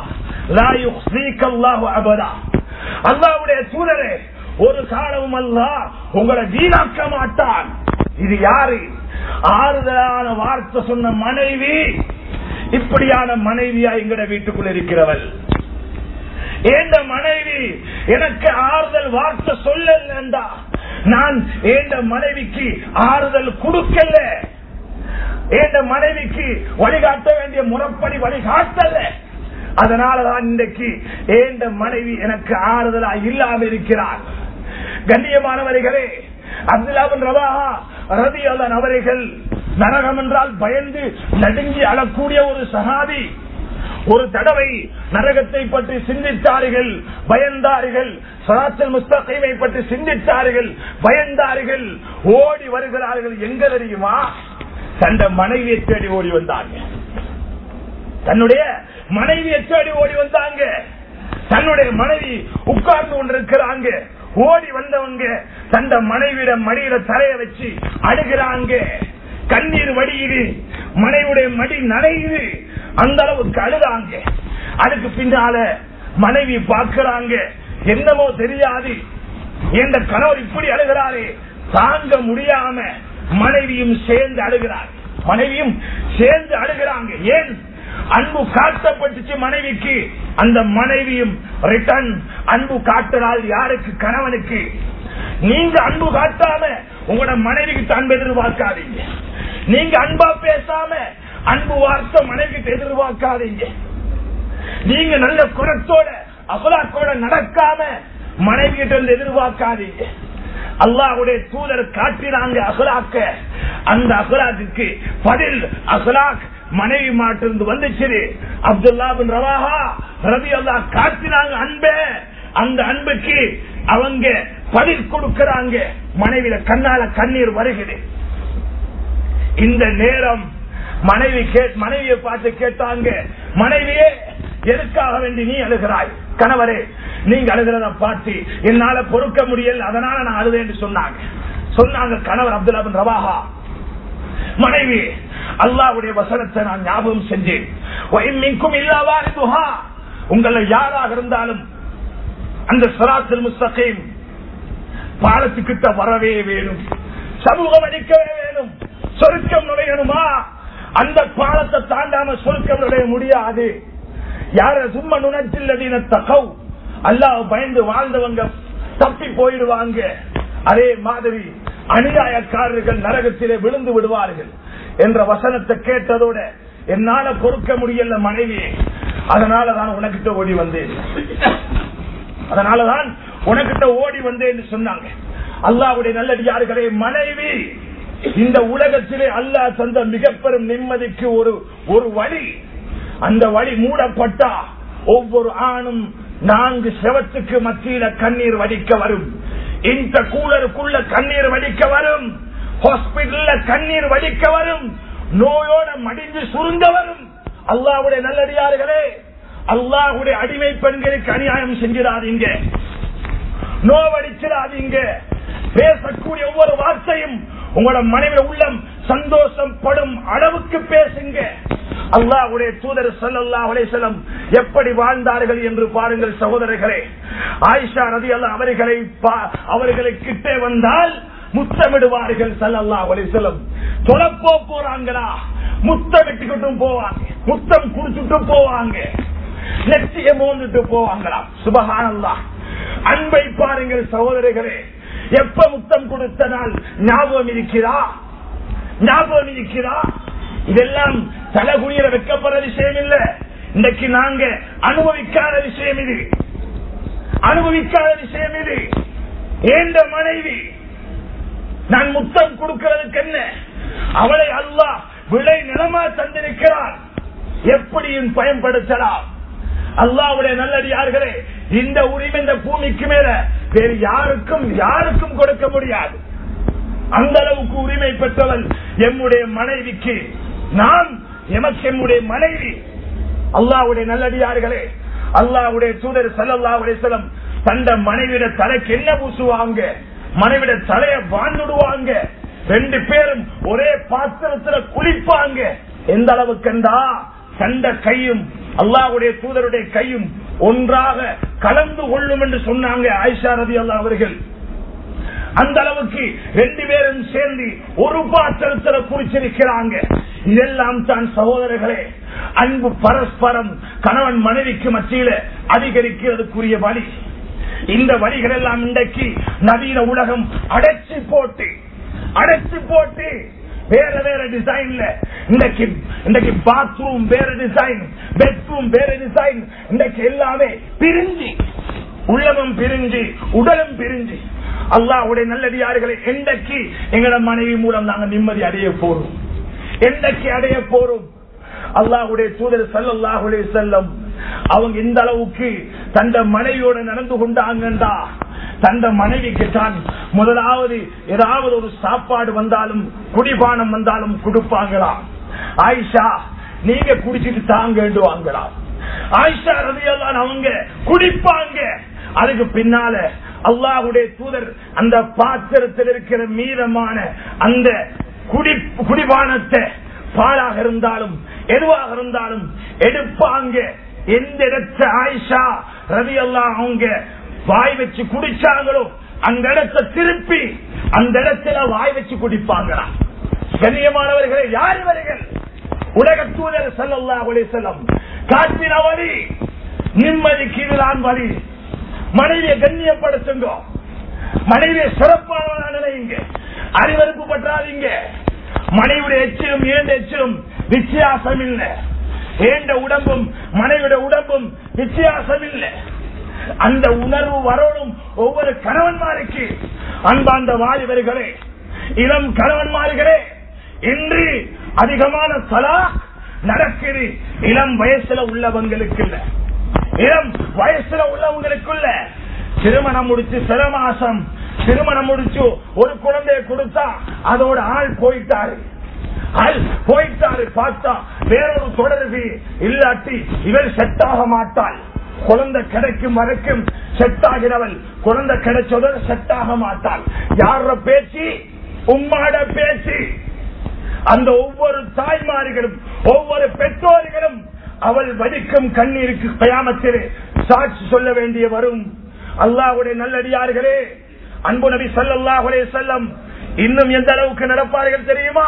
லாயு அபதா அல்லாவுடைய தூதரே ஒரு காலமும் அல்ல உங்களை வீணாக்க மாட்டான் இது யாரு ஆறுதலான வார்த்தை சொன்ன மனைவி இப்படியான மனைவியா எங்கட வீட்டுக்குள்ள இருக்கிறவள் ஏந்த மனைவி எனக்கு ஆறுதல் வார்த்தை சொல்லலண்டா நான் ஏந்த மனைவிக்கு ஆறுதல் கொடுக்கல ஏந்த மனைவிக்கு வழிகாட்ட வேண்டிய முறைப்படி வழிகாட்டல அதனாலதான் இன்றைக்கு ஏந்த மனைவி எனக்கு ஆறுதலா இல்லாம இருக்கிறார் கண்ணியமானவர்களே அப்துல்லாபின் ரவாஹா ரதி அல்லன் அவர்கள் நரகம் என்றால் பயந்து நடுங்கி அழக்கூடிய ஒரு சகாதி ஒரு தடவை நரகத்தை பற்றி சிந்தித்தார்கள் பயந்தார்கள் சராசல் முஸ்தகைமை பற்றி சிந்தித்தார்கள் பயந்தார்கள் ஓடி வருகிறார்கள் எங்க தெரியுமா தந்த மனைவியை தேடி ஓடி வந்தாங்க தன்னுடைய மனைவியை தேடி ஓடி வந்தாங்க தன்னுடைய மனைவி உட்கார்ந்து கொண்டிருக்கிறாங்க ஓடி வந்தவங்க தந்த மனைவியிட மடியில தலைய வச்சு அழுகிறாங்க கண்ணீர் வடியுது மனைவியுடைய மடி நனையுது அந்த அளவுக்கு அழுதாங்க அதுக்கு பின்னால மனைவி பார்க்கிறாங்க என்னமோ தெரியாது என்ற கணவர் இப்படி அழுகிறாரே தாங்க முடியாம மனைவியும் சேர்ந்து அழுகிறார் மனைவியும் சேர்ந்து அழுகிறாங்க ஏன் அன்பு காட்டப்பட்டுச்சு மனைவிக்கு அந்த மனைவியும் ரிட்டர்ன் அன்பு காட்டுறாள் யாருக்கு கணவனுக்கு நீங்க அன்பு காட்டாம உங்களோட மனைவிக்கு அன்பு எதிர்பார்க்காதீங்க நீங்க அன்பா பேசாம அன்பு வார்த்தை மனைவிக்கு எதிர்பார்க்காதீங்க நீங்க நல்ல குணத்தோட அகலாக்கோட நடக்காம மனைவி கிட்ட இருந்து எதிர்பார்க்காதீங்க அல்லாஹ்வுடைய தூதர் காட்டினாங்க அகலாக்க அந்த அகலாக்கு பதில் அகலாக் மனைவி மாட்டிருந்து வந்துச்சு அப்துல்லா பின் ரவாஹா ரவி அல்லா காட்டினாங்க அன்பே அந்த அன்புக்கு அவங்க பதில் கொடுக்கறாங்க மனைவியில கண்ணால கண்ணீர் வருகிறது இந்த நேரம் மனைவி கே- மனைவியை பார்த்து கேட்டாங்க மனைவியே எதுக்காக வேண்டி நீ அழுகிறாய் கணவரே நீங்க அழுகிறத பார்த்து என்னால பொறுக்க முடியல அதனால நான் அழுதேன்னு சொன்னாங்க சொன்னாங்க கணவர் அப்துல்லா பின் ரவாஹா மனைவி அல்லாவுடைய வசனத்தை நான் ஞாபகம் செஞ்சேன் மின்கும் இல்லாவாரிதுஹா உங்களை யாராக இருந்தாலும் அந்த சராத்தில் முஸ்தகீம் பாலத்துக்கிட்ட வரவே வேணும் சமூகம் அடிக்கவே வேணும் சொருக்கம் நுழையணுமா அந்த பாலத்தை தாண்டாம சொருக்கம் நுழைய முடியாது யார சும்மா நுணச்சில்லதீன தகவ் அல்லாஹ் பயந்து வாழ்ந்தவங்க தப்பி போயிடுவாங்க அதே மாதிரி அநியாயக்காரர்கள் நரகத்திலே விழுந்து விடுவார்கள் என்ற வசனத்தை கேட்டதோட என்னால பொறுக்க முடியல மனைவி அதனால தான் உனக்கிட்ட ஓடி வந்தேன் அதனாலதான் உனக்கிட்ட ஓடி வந்தேன்னு சொன்னாங்க அல்லாவுடைய நல்லடியார்களே மனைவி இந்த உலகத்திலே அல்லாஹ் தந்த மிக பெரும் நிம்மதிக்கு ஒரு ஒரு வழி அந்த வழி மூடப்பட்டா ஒவ்வொரு ஆணும் நான்கு செவத்துக்கு மத்தியில கண்ணீர் வடிக்க வரும் இந்த கூலருக்குள்ள கண்ணீர் வடிக்க வரும் ஹாஸ்பிட்டல்ல கண்ணீர் வடிக்க வரும் நோயோட மடிஞ்சு சுருங்க வரும் அல்லாவுடைய நல்லடியார்களே அல்லாஹுடைய அடிமை பெண்களுக்கு அநியாயம் செஞ்சிடாதீங்க நோவடிச்சிடாதீங்க பேசக்கூடிய ஒவ்வொரு வார்த்தையும் உங்களோட மனைவி உள்ளம் சந்தோஷம் படும் அளவுக்கு பேசுங்க அல்லாஹ்வுடைய தூதர் ஸல்லல்லாஹு அலைஹி வஸல்லம் எப்படி வாழ்ந்தார்கள் என்று பாருங்கள் சகோதரர்களே ஆயிஷா ரலியல்லாஹு அவர்களை பா- அவர்களை கிட்டே வந்தால் முத்தமிடுவார்கள் ஸல்லல்லாஹு அலைஹி வஸல்லம் தொலைப்போ போறாங்களா முத்தமிட்டுக்கிட்டும் போவாங்க முத்தம் குடிச்சுட்டும் போவாங்க நெற்றிய மோந்துட்டு போவாங்களாம் சுபஹானல்லா அன்பை பாருங்கள் சகோதரர்களே எப்ப முத்தம் கொடுத்த நாள் ஞாபகம் இருக்கிறா ஞாபகம் இருக்கிறா இதெல்லாம் தலைகுனியில வைக்கப்படுற விஷயம் இல்ல இன்னைக்கு நாங்க அனுபவிக்காத விஷயம் இது அனுபவிக்காத விஷயம் இது ஏந்த மனைவி நான் முத்தம் கொடுக்கிறதுக்கு என்ன அவளை அல்லாஹ் விளை நிலமா தந்திருக்கிறார் எப்படியும் பயன்படுத்தலாம் அல்லாவுடைய நல்லடியார்களே இந்த உரிமை இந்த பூமிக்கு மேல வேறு யாருக்கும் யாருக்கும் கொடுக்க முடியாது அந்த அளவுக்கு உரிமை பெற்றவள் எம்முடைய மனைவிக்கு நாம் எமக்கு எம்முடைய மனைவி அல்லாவுடைய நல்லடியார்களே அல்லாவுடைய தூதர் சல்லல்லாவுடைய செல்லம் தந்த மனைவிட தலைக்கு என்ன பூசுவாங்க மனைவிட தலைய வாழ்ந்துடுவாங்க ரெண்டு பேரும் ஒரே பாத்திரத்துல குளிப்பாங்க எந்த அளவுக்குண்டா கண்ட கையும் அல்லாவுடைய தூதருடைய கையும் ஒன்றாக கலந்து கொள்ளும் என்று சொன்னாங்க ஆயிஷா ரதி அல்லா அவர்கள் அந்த அளவுக்கு ரெண்டு பேரும் சேர்ந்து ஒரு பாத்திரத்துல குறிச்சிருக்கிறாங்க இதெல்லாம் தான் சகோதரர்களே அன்பு பரஸ்பரம் கணவன் மனைவிக்கு மத்தியில அதிகரிக்கிறதுக்குரிய வழி இந்த வழிகள் எல்லாம் இன்றைக்கு நவீன உலகம் அடைச்சு போட்டு அடைச்சு போட்டு வேற வேற டிசைன்ல இன்றைக்கு இன்றைக்கு பாத்ரூம் வேற டிசைன் பெட்ரூம் வேற டிசைன் இன்றைக்கு எல்லாமே பிரிஞ்சு உள்ளமும் பிரிஞ்சு உடலும் பிரிஞ்சு அல்லாஹ்வுடைய நல்லடியார்களை என்றைக்கு எங்களோட மனைவி மூலம் நாங்க நிம்மதி அடைய போறோம் என்றைக்கு அடைய போறோம் அல்லாஹ்வுடைய தூதர் ஸல்லல்லாஹு அலைஹி வஸல்லம் அவங்க இந்த அளவுக்கு தந்த மனைவியோட நடந்து கொண்டாங்கண்டா தந்த மனைவிக்கு தான் முதலாவது ஏதாவது ஒரு சாப்பாடு வந்தாலும் குடிபானம் வந்தாலும் கொடுப்பாங்களா ஆயிஷா நீங்க குடிச்சிட்டு தாங்கலாம் ஆயிஷா ரதியல்லான் அவங்க குடிப்பாங்க அதுக்கு பின்னால அல்லாஹுடைய தூதர் அந்த பாத்திரத்தில் இருக்கிற மீதமான அந்த குடி குடிபானத்தை பாலாக இருந்தாலும் எதுவாக இருந்தாலும் எடுப்பாங்க எந்த இடத்த ஆயிஷா ரவி எல்லாம் அவங்க வாய் வச்சு குடிச்சாங்களோ அந்த இடத்தை திருப்பி அந்த இடத்துல வாய் வச்சு குடிப்பாங்களா கண்ணியமானவர்களே யார் இவர்கள் உலக தூதர் சல்லல்லா செல்லம் காட்டின வழி நிம்மதிக்கு இதுதான் வழி மனைவியை கண்ணியப்படுத்துங்க மனைவியை சிறப்பானவனா நினைங்க அறிவறுப்பு பற்றாதீங்க மனைவியுடைய எச்சிலும் ஏண்ட எச்சிலும் வித்தியாசம் இல்லை ஏண்ட உடம்பும் மனைவியுடைய உடம்பும் வித்தியாசம் இல்லை அந்த உணர்வு வரணும் ஒவ்வொரு கணவன்மாருக்கு அன்பாந்த வாலிபர்களே இளம் கணவன்மார்களே இன்று அதிகமான தலா நடக்குது இளம் வயசுல உள்ளவங்களுக்கு இல்ல இளம் வயசுல உள்ளவங்களுக்குள்ள திருமணம் முடிச்சு சில மாசம் திருமணம் முடிச்சு ஒரு குழந்தைய கொடுத்தா அதோட ஆள் போயிட்டாரு ஆள் போயிட்டாரு பார்த்தா வேறொரு தொடர்பு இல்லாட்டி இவர் செட் ஆக மாட்டாள் குழந்தை கிடைக்கும் வரைக்கும் செட் ஆகிறவள் குழந்தை கிடைச்சதோட செட் ஆக மாட்டாள் யார பேச்சு உம்மாட பேச்சு அந்த ஒவ்வொரு தாய்மார்களும் ஒவ்வொரு பெற்றோர்களும் அவள் வடிக்கும் கண்ணீருக்கு கயாமத்திலே சாட்சி சொல்ல வேண்டிய வரும் அல்லாஹுடைய நல்லடியார்களே அன்பு நபி சல்லாஹுலே செல்லம் இன்னும் எந்த அளவுக்கு நடப்பார்கள் தெரியுமா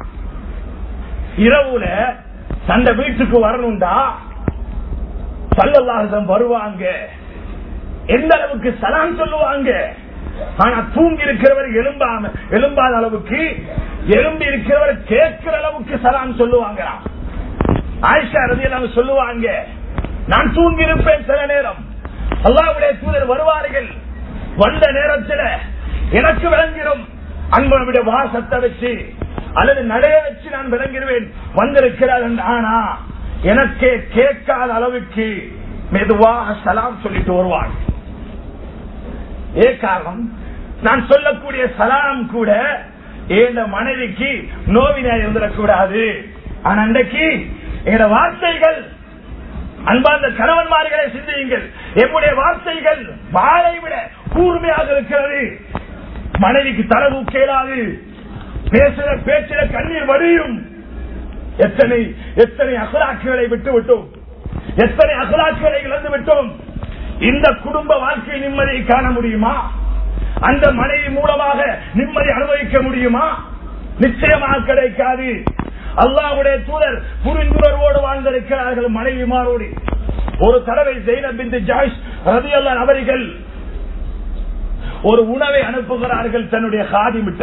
இரவுல தந்த வீட்டுக்கு வரணும்டா சல்லல்லாஹம் வருவாங்க எந்த அளவுக்கு சலாம் சொல்லுவாங்க ஆனா தூங்கி இருக்கிறவர் எலும்பாம எலும்பாத அளவுக்கு எலும்பி இருக்கிறவர் கேட்கிற அளவுக்கு சலாம் சொல்லுவாங்க ஆயிஷா ரதியெல்லாம் சொல்லுவாங்க நான் தூங்கி இருப்பேன் சில நேரம் அல்லாவுடைய தூதர் வருவார்கள் வந்த நேரத்தில் எனக்கு விளங்கிடும் அன்பனுடைய வாசத்தை வச்சு அல்லது நடைய வச்சு நான் விளங்கிடுவேன் வந்திருக்கிறார் ஆனா எனக்கே கேட்காத அளவுக்கு மெதுவாக சலாம் சொல்லிட்டு வருவான் ஏ காரணம் நான் சொல்லக்கூடிய சலாம் கூட என் மனைவிக்கு நோவினா இருந்துடக்கூடாது ஆனா அன்றைக்கு எங்க வார்த்தைகள் அன்பார்ந்த கணவன்மார்களை சிந்தியுங்கள் எம்முடைய வார்த்தைகள் வாழை விட கூர்மையாக இருக்கிறது மனைவிக்கு தரவு கேளாது பேசுற பேச்சில கண்ணீர் வடியும் எத்தனை எத்தனை அகலாக்குகளை விட்டு விட்டோம் எத்தனை அகலாக்குகளை இழந்து விட்டோம் இந்த குடும்ப வாழ்க்கை நிம்மதியை காண முடியுமா அந்த மனைவி மூலமாக நிம்மதி அனுபவிக்க முடியுமா நிச்சயமாக கிடைக்காது அல்லாவுடைய தூதர் புரிந்துணர்வோடு வாழ்ந்திருக்கிறார்கள் மனைவிமாரோடு ஒரு தடவை ஜெயினப் பிந்து ஜாய்ஸ் ரதி அல்லா அவர்கள் ஒரு உணவை அனுப்புகிறார்கள் தன்னுடைய காதிமிட்ட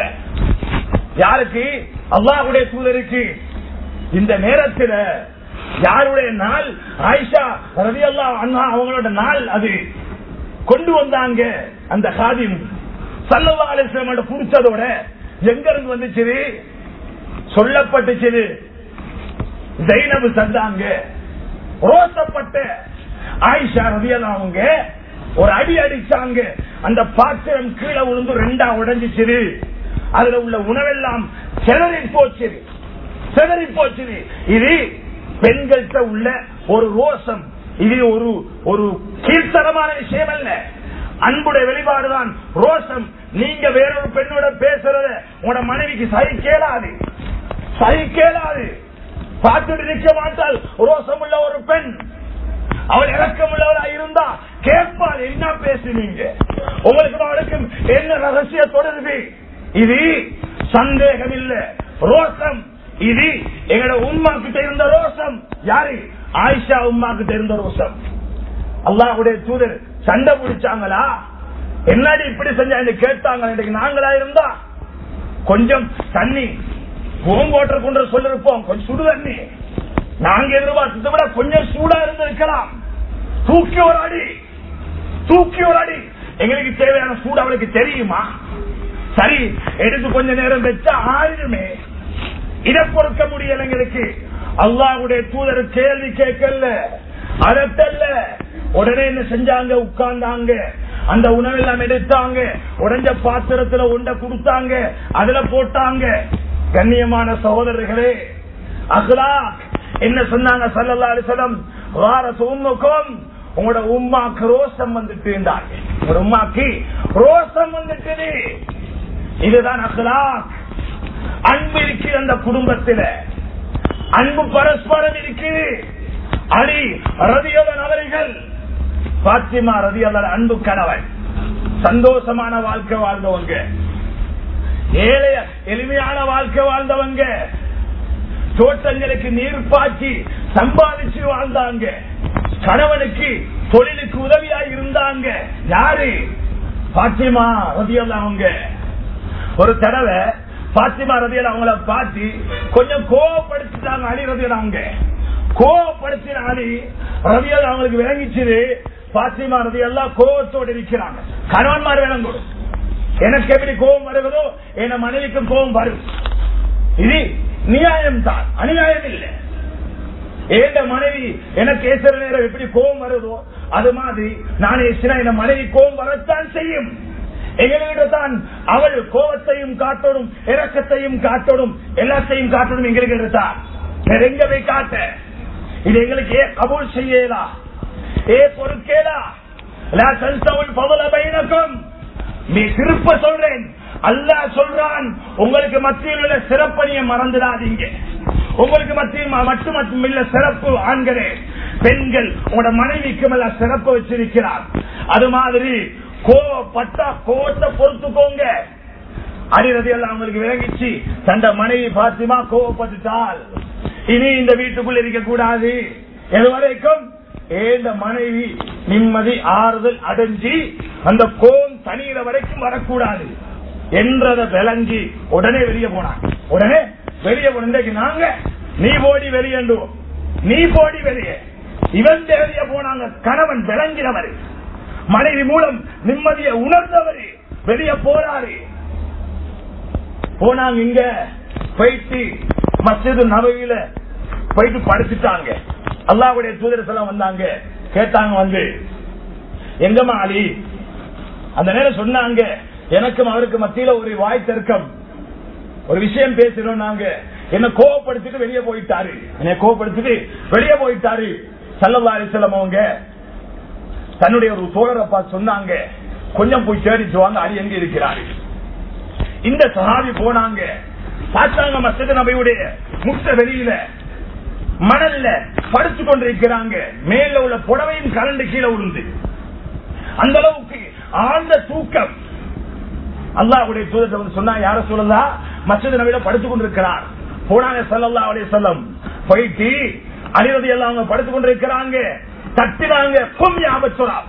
யாருக்கு அல்லாஹுடைய தூதருக்கு இந்த நேரத்தில் யாருடைய நாள் ஆயிஷா ரவி அல்லா அண்ணா அவங்களோட நாள் அது கொண்டு வந்தாங்க அந்த காதிம் சல்லவா அலிஸ்லாமோட புடிச்சதோட எங்க இருந்து வந்துச்சு சொல்லப்பட்டுச்சு ஜெயினபு தந்தாங்க ரோசப்பட்ட ஆயிஷா ரவியல்லா அவங்க ஒரு அடி அடிச்சாங்க அந்த பாத்திரம் கீழே விழுந்து ரெண்டா உடஞ்சிச்சு அதுல உள்ள உணவெல்லாம் செதறி போச்சு செதறி போச்சு இது பெண்கள்கிட்ட உள்ள ஒரு ரோசம் இது ஒரு ஒரு கீழ்த்தரமான விஷயம் அல்ல அன்புடைய வெளிப்பாடுதான் ரோசம் நீங்க வேறொரு பெண்ணோட பேசுறத உங்களோட மனைவிக்கு சரி கேளாது சரி கேளாது பார்த்துட்டு நிற்க மாட்டால் ரோசம் உள்ள ஒரு பெண் அவள் இறக்கம் உள்ளவரா இருந்தா கேட்பாள் என்ன பேசுனீங்க உங்களுக்கு அவளுக்கும் என்ன ரகசிய தொடர்பு இது சந்தேகம் இல்ல ரோசம் இது எங்களோட உமா கிட்ட இருந்த ரோசம் யாரு ஆயிஷா உமா கிட்ட இருந்த ரோசம் அல்லாஹுடைய தூதர் சண்டை பிடிச்சாங்களா என்னடி இப்படி செஞ்சாங்க கேட்டாங்க இன்னைக்கு நாங்களா இருந்தா கொஞ்சம் தண்ணி பூங்கோட்டர் கொண்டு சொல்லிருப்போம் கொஞ்சம் சுடு தண்ணி நாங்க எதிர்பார்த்ததை விட கொஞ்சம் சூடா இருந்திருக்கலாம் தூக்கி ஒரு அடி தூக்கி ஒரு அடி எங்களுக்கு தேவையான சூடு அவளுக்கு தெரியுமா சரி எடுத்து கொஞ்ச நேரம் வச்சா ஆயிடுமே இதை பொறுக்க முடியல எங்களுக்கு அல்லாவுடைய தூதர் கேள்வி கேட்கல அதட்டல்ல உடனே என்ன செஞ்சாங்க உட்கார்ந்தாங்க அந்த உணவெல்லாம் எடுத்தாங்க உடஞ்ச பாத்திரத்துல உண்ட கொடுத்தாங்க அதுல போட்டாங்க கண்ணியமான சகோதரர்களே அஹ்லாக் என்ன சொன்னாங்க சல்லல்லா அலிசலம் வார உம்முக்கும் உங்களோட உம்மாக்கு ரோசம் வந்துட்டு உங்களோட உம்மாக்கு ரோசம் வந்துட்டு இதுதான் அஹ்லாக் அன்பு இருக்கிற அந்த குடும்பத்தில அன்பு பரஸ்பரம் இருக்குது அலி ரதியவன் அவர்கள் பாத்திமா ரதியவன் அன்பு கணவன் சந்தோஷமான வாழ்க்கை வாழ்ந்தவங்க ஏழைய எளிமையான வாழ்க்கை வாழ்ந்தவங்க தோட்டங்களுக்கு நீர் பாய்ச்சி சம்பாதிச்சு வாழ்ந்தாங்க கணவனுக்கு தொழிலுக்கு உதவியா இருந்தாங்க யாரு பாத்திமா ரதியல்ல அவங்க ஒரு தடவை பாத்திமா ரதியல் அவங்கள பார்த்து கொஞ்சம் கோவப்படுத்திட்டாங்க அலி ரதியல் அவங்க கோவப்படுத்தின அலி ரதியல் அவங்களுக்கு விளங்கிச்சு பாத்திமா ரதியெல்லாம் கோவத்தோடு இருக்கிறாங்க கணவன்மார் விளங்கும் எனக்கு எப்படி கோபம் வருவதோ என் மனைவிக்கும் கோபம் வரும் இது நியாயம் தான் அநியாயம் இல்லை ஏண்ட மனைவி எனக்கு ஏசுற நேரம் எப்படி கோபம் வருதோ அது மாதிரி நான் ஏசினா என் மனைவி கோபம் வரத்தான் செய்யும் எங்கள்கிட்ட தான் அவள் கோபத்தையும் காட்டணும் இறக்கத்தையும் காட்டணும் எல்லாத்தையும் காட்டணும் எங்களுக்கு தான் வேற எங்க போய் காட்ட இது எங்களுக்கு ஏ கபூல் செய்யலா ஏ பொறுக்கேலா பைனக்கும் நீ திருப்ப சொல்றேன் அல்லாஹ் சொல்றான் உங்களுக்கு மத்தியில் உள்ள சிறப்பணியை மறந்துடாதீங்க உங்களுக்கு மத்தியில் மட்டும் மட்டும் இல்ல சிறப்பு ஆண்களே பெண்கள் உங்களோட மனைவிக்கு மேல சிறப்பு வச்சிருக்கிறார் அது மாதிரி கோவப்பட்டா கோவத்தை பொறுத்துக்கோங்க அறிறது எல்லாம் அவங்களுக்கு விளங்கிச்சு தந்த மனைவி பாத்திமா கோவப்பட்டுட்டால் இனி இந்த வீட்டுக்குள்ள இருக்க கூடாது எதுவரைக்கும் ஏந்த மனைவி நிம்மதி ஆறுதல் அடைஞ்சி அந்த கோம் தனியிற வரைக்கும் வரக்கூடாது என்றதை விளங்கி உடனே வெளியே போனாங்க உடனே வெளியே போனதுக்கு நாங்க நீ போடி வெளியேண்டுவோம் நீ போடி வெளியே இவன் வெளியே போனாங்க கணவன் விளங்கினவர் மனைவி மூலம் நிம்மதியை உணர்ந்தவர் வெளியே போறாரு போனாங்க இங்க போயிட்டு மசிது நபையில போயிட்டு படுத்துட்டாங்க அல்லாவுடைய தூதர் செல்லாம் வந்தாங்க கேட்டாங்க வந்து எங்கம்மா அலி அந்த நேரம் சொன்னாங்க எனக்கும் அவருக்கு மத்தியில ஒரு வாய் தர்க்கம் ஒரு விஷயம் பேசுறோம் நாங்க என்ன கோவப்படுத்திட்டு வெளியே போயிட்டாரு என்னை கோவப்படுத்திட்டு வெளியே போயிட்டாரு சல்லல்லா அலிசல்லம் அவங்க தன்னுடைய ஒரு தோழரை பார்த்து சொன்னாங்க கொஞ்சம் போய் தேடிட்டு வாங்க அலி எங்க இருக்கிறாரு இந்த சஹாபி போனாங்க பார்த்தாங்க மஸ்ஜித் நபியுடைய முக்த வெளியில மணல்ல படுத்து கொண்டிருக்கிறாங்க மேல உள்ள புடவையும் கரண்டு கீழே உளுந்து அந்த அளவுக்கு ஆழ்ந்த தூக்கம் அல்லாஹ்வுடைய தூதத்தை வந்து சொன்னா யார சொல்லலாம் மஸ்ஜித் நபியில படுத்துக் கொண்டிருக்கிறார் போனாங்க சல்லல்லா அலைஹி வஸல்லம் போயிட்டு அலிரதி எல்லாம் அவங்க படுத்துக் கொண்டிருக்கிறாங்க தட்டினாங்க கும் யாபத்துராப்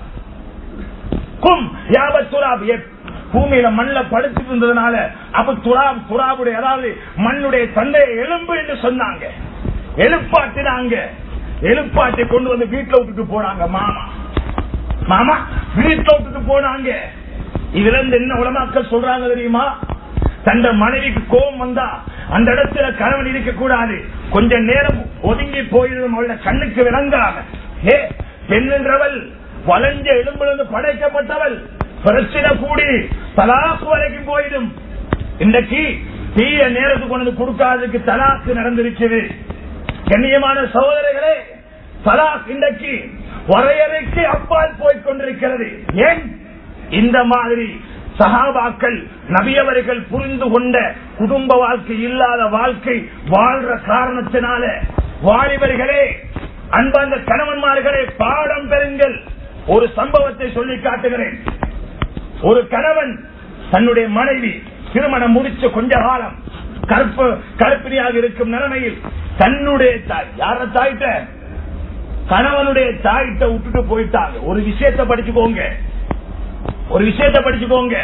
கும் யாபத்துராப் பூமியில மண்ல படுத்துட்டு இருந்ததுனால அப்ப துராப் துராபுடைய அதாவது மண்ணுடைய தந்தையை எலும்பு என்று சொன்னாங்க எழுப்பாட்டினாங்க எழுப்பாட்டி கொண்டு வந்து வீட்டுல விட்டுட்டு போனாங்க மாமா மாமா வீட்டுல விட்டுட்டு போனாங்க இதுல இருந்து என்ன உலமாக்கள் சொல்றாங்க தெரியுமா தந்த மனைவிக்கு கோபம் வந்தா அந்த இடத்துல கணவன் இருக்க கூடாது கொஞ்ச நேரம் ஒதுங்கி போயிடும் அவளோட கண்ணுக்கு விளங்காம ஏ பெண் என்றவள் வளைஞ்ச எலும்பிலிருந்து படைக்கப்பட்டவள் பிரச்சனை கூடி தலாக்கு வரைக்கும் போயிடும் இன்றைக்கு தீய நேரத்துக்கு கொண்டு வந்து கொடுக்காததுக்கு தலாக்கு நடந்திருக்குது கண்ணியமான சகோதரர்களே தலாக் இன்றைக்கு வரையறைக்கு அப்பால் போய் கொண்டிருக்கிறது ஏன் இந்த மாதிரி சகாபாக்கள் நபியவர்கள் புரிந்து கொண்ட குடும்ப வாழ்க்கை இல்லாத வாழ்க்கை வாழ்ற காரணத்தினால வாலிபர்களே அன்பார்ந்த கணவன்மார்களே பாடம் பெறுங்கள் ஒரு சம்பவத்தை சொல்லி காட்டுகிறேன் ஒரு கணவன் தன்னுடைய மனைவி திருமணம் முடிச்ச கொஞ்ச காலம் கருப்பு கருப்பினியாக இருக்கும் நிலைமையில் தன்னுடைய தாய் யார தாயிட்ட கணவனுடைய தாயிட்ட விட்டுட்டு போயிட்டாங்க ஒரு விஷயத்தை படிச்சுக்கோங்க ஒரு விஷயத்தை படிச்சுக்கோங்க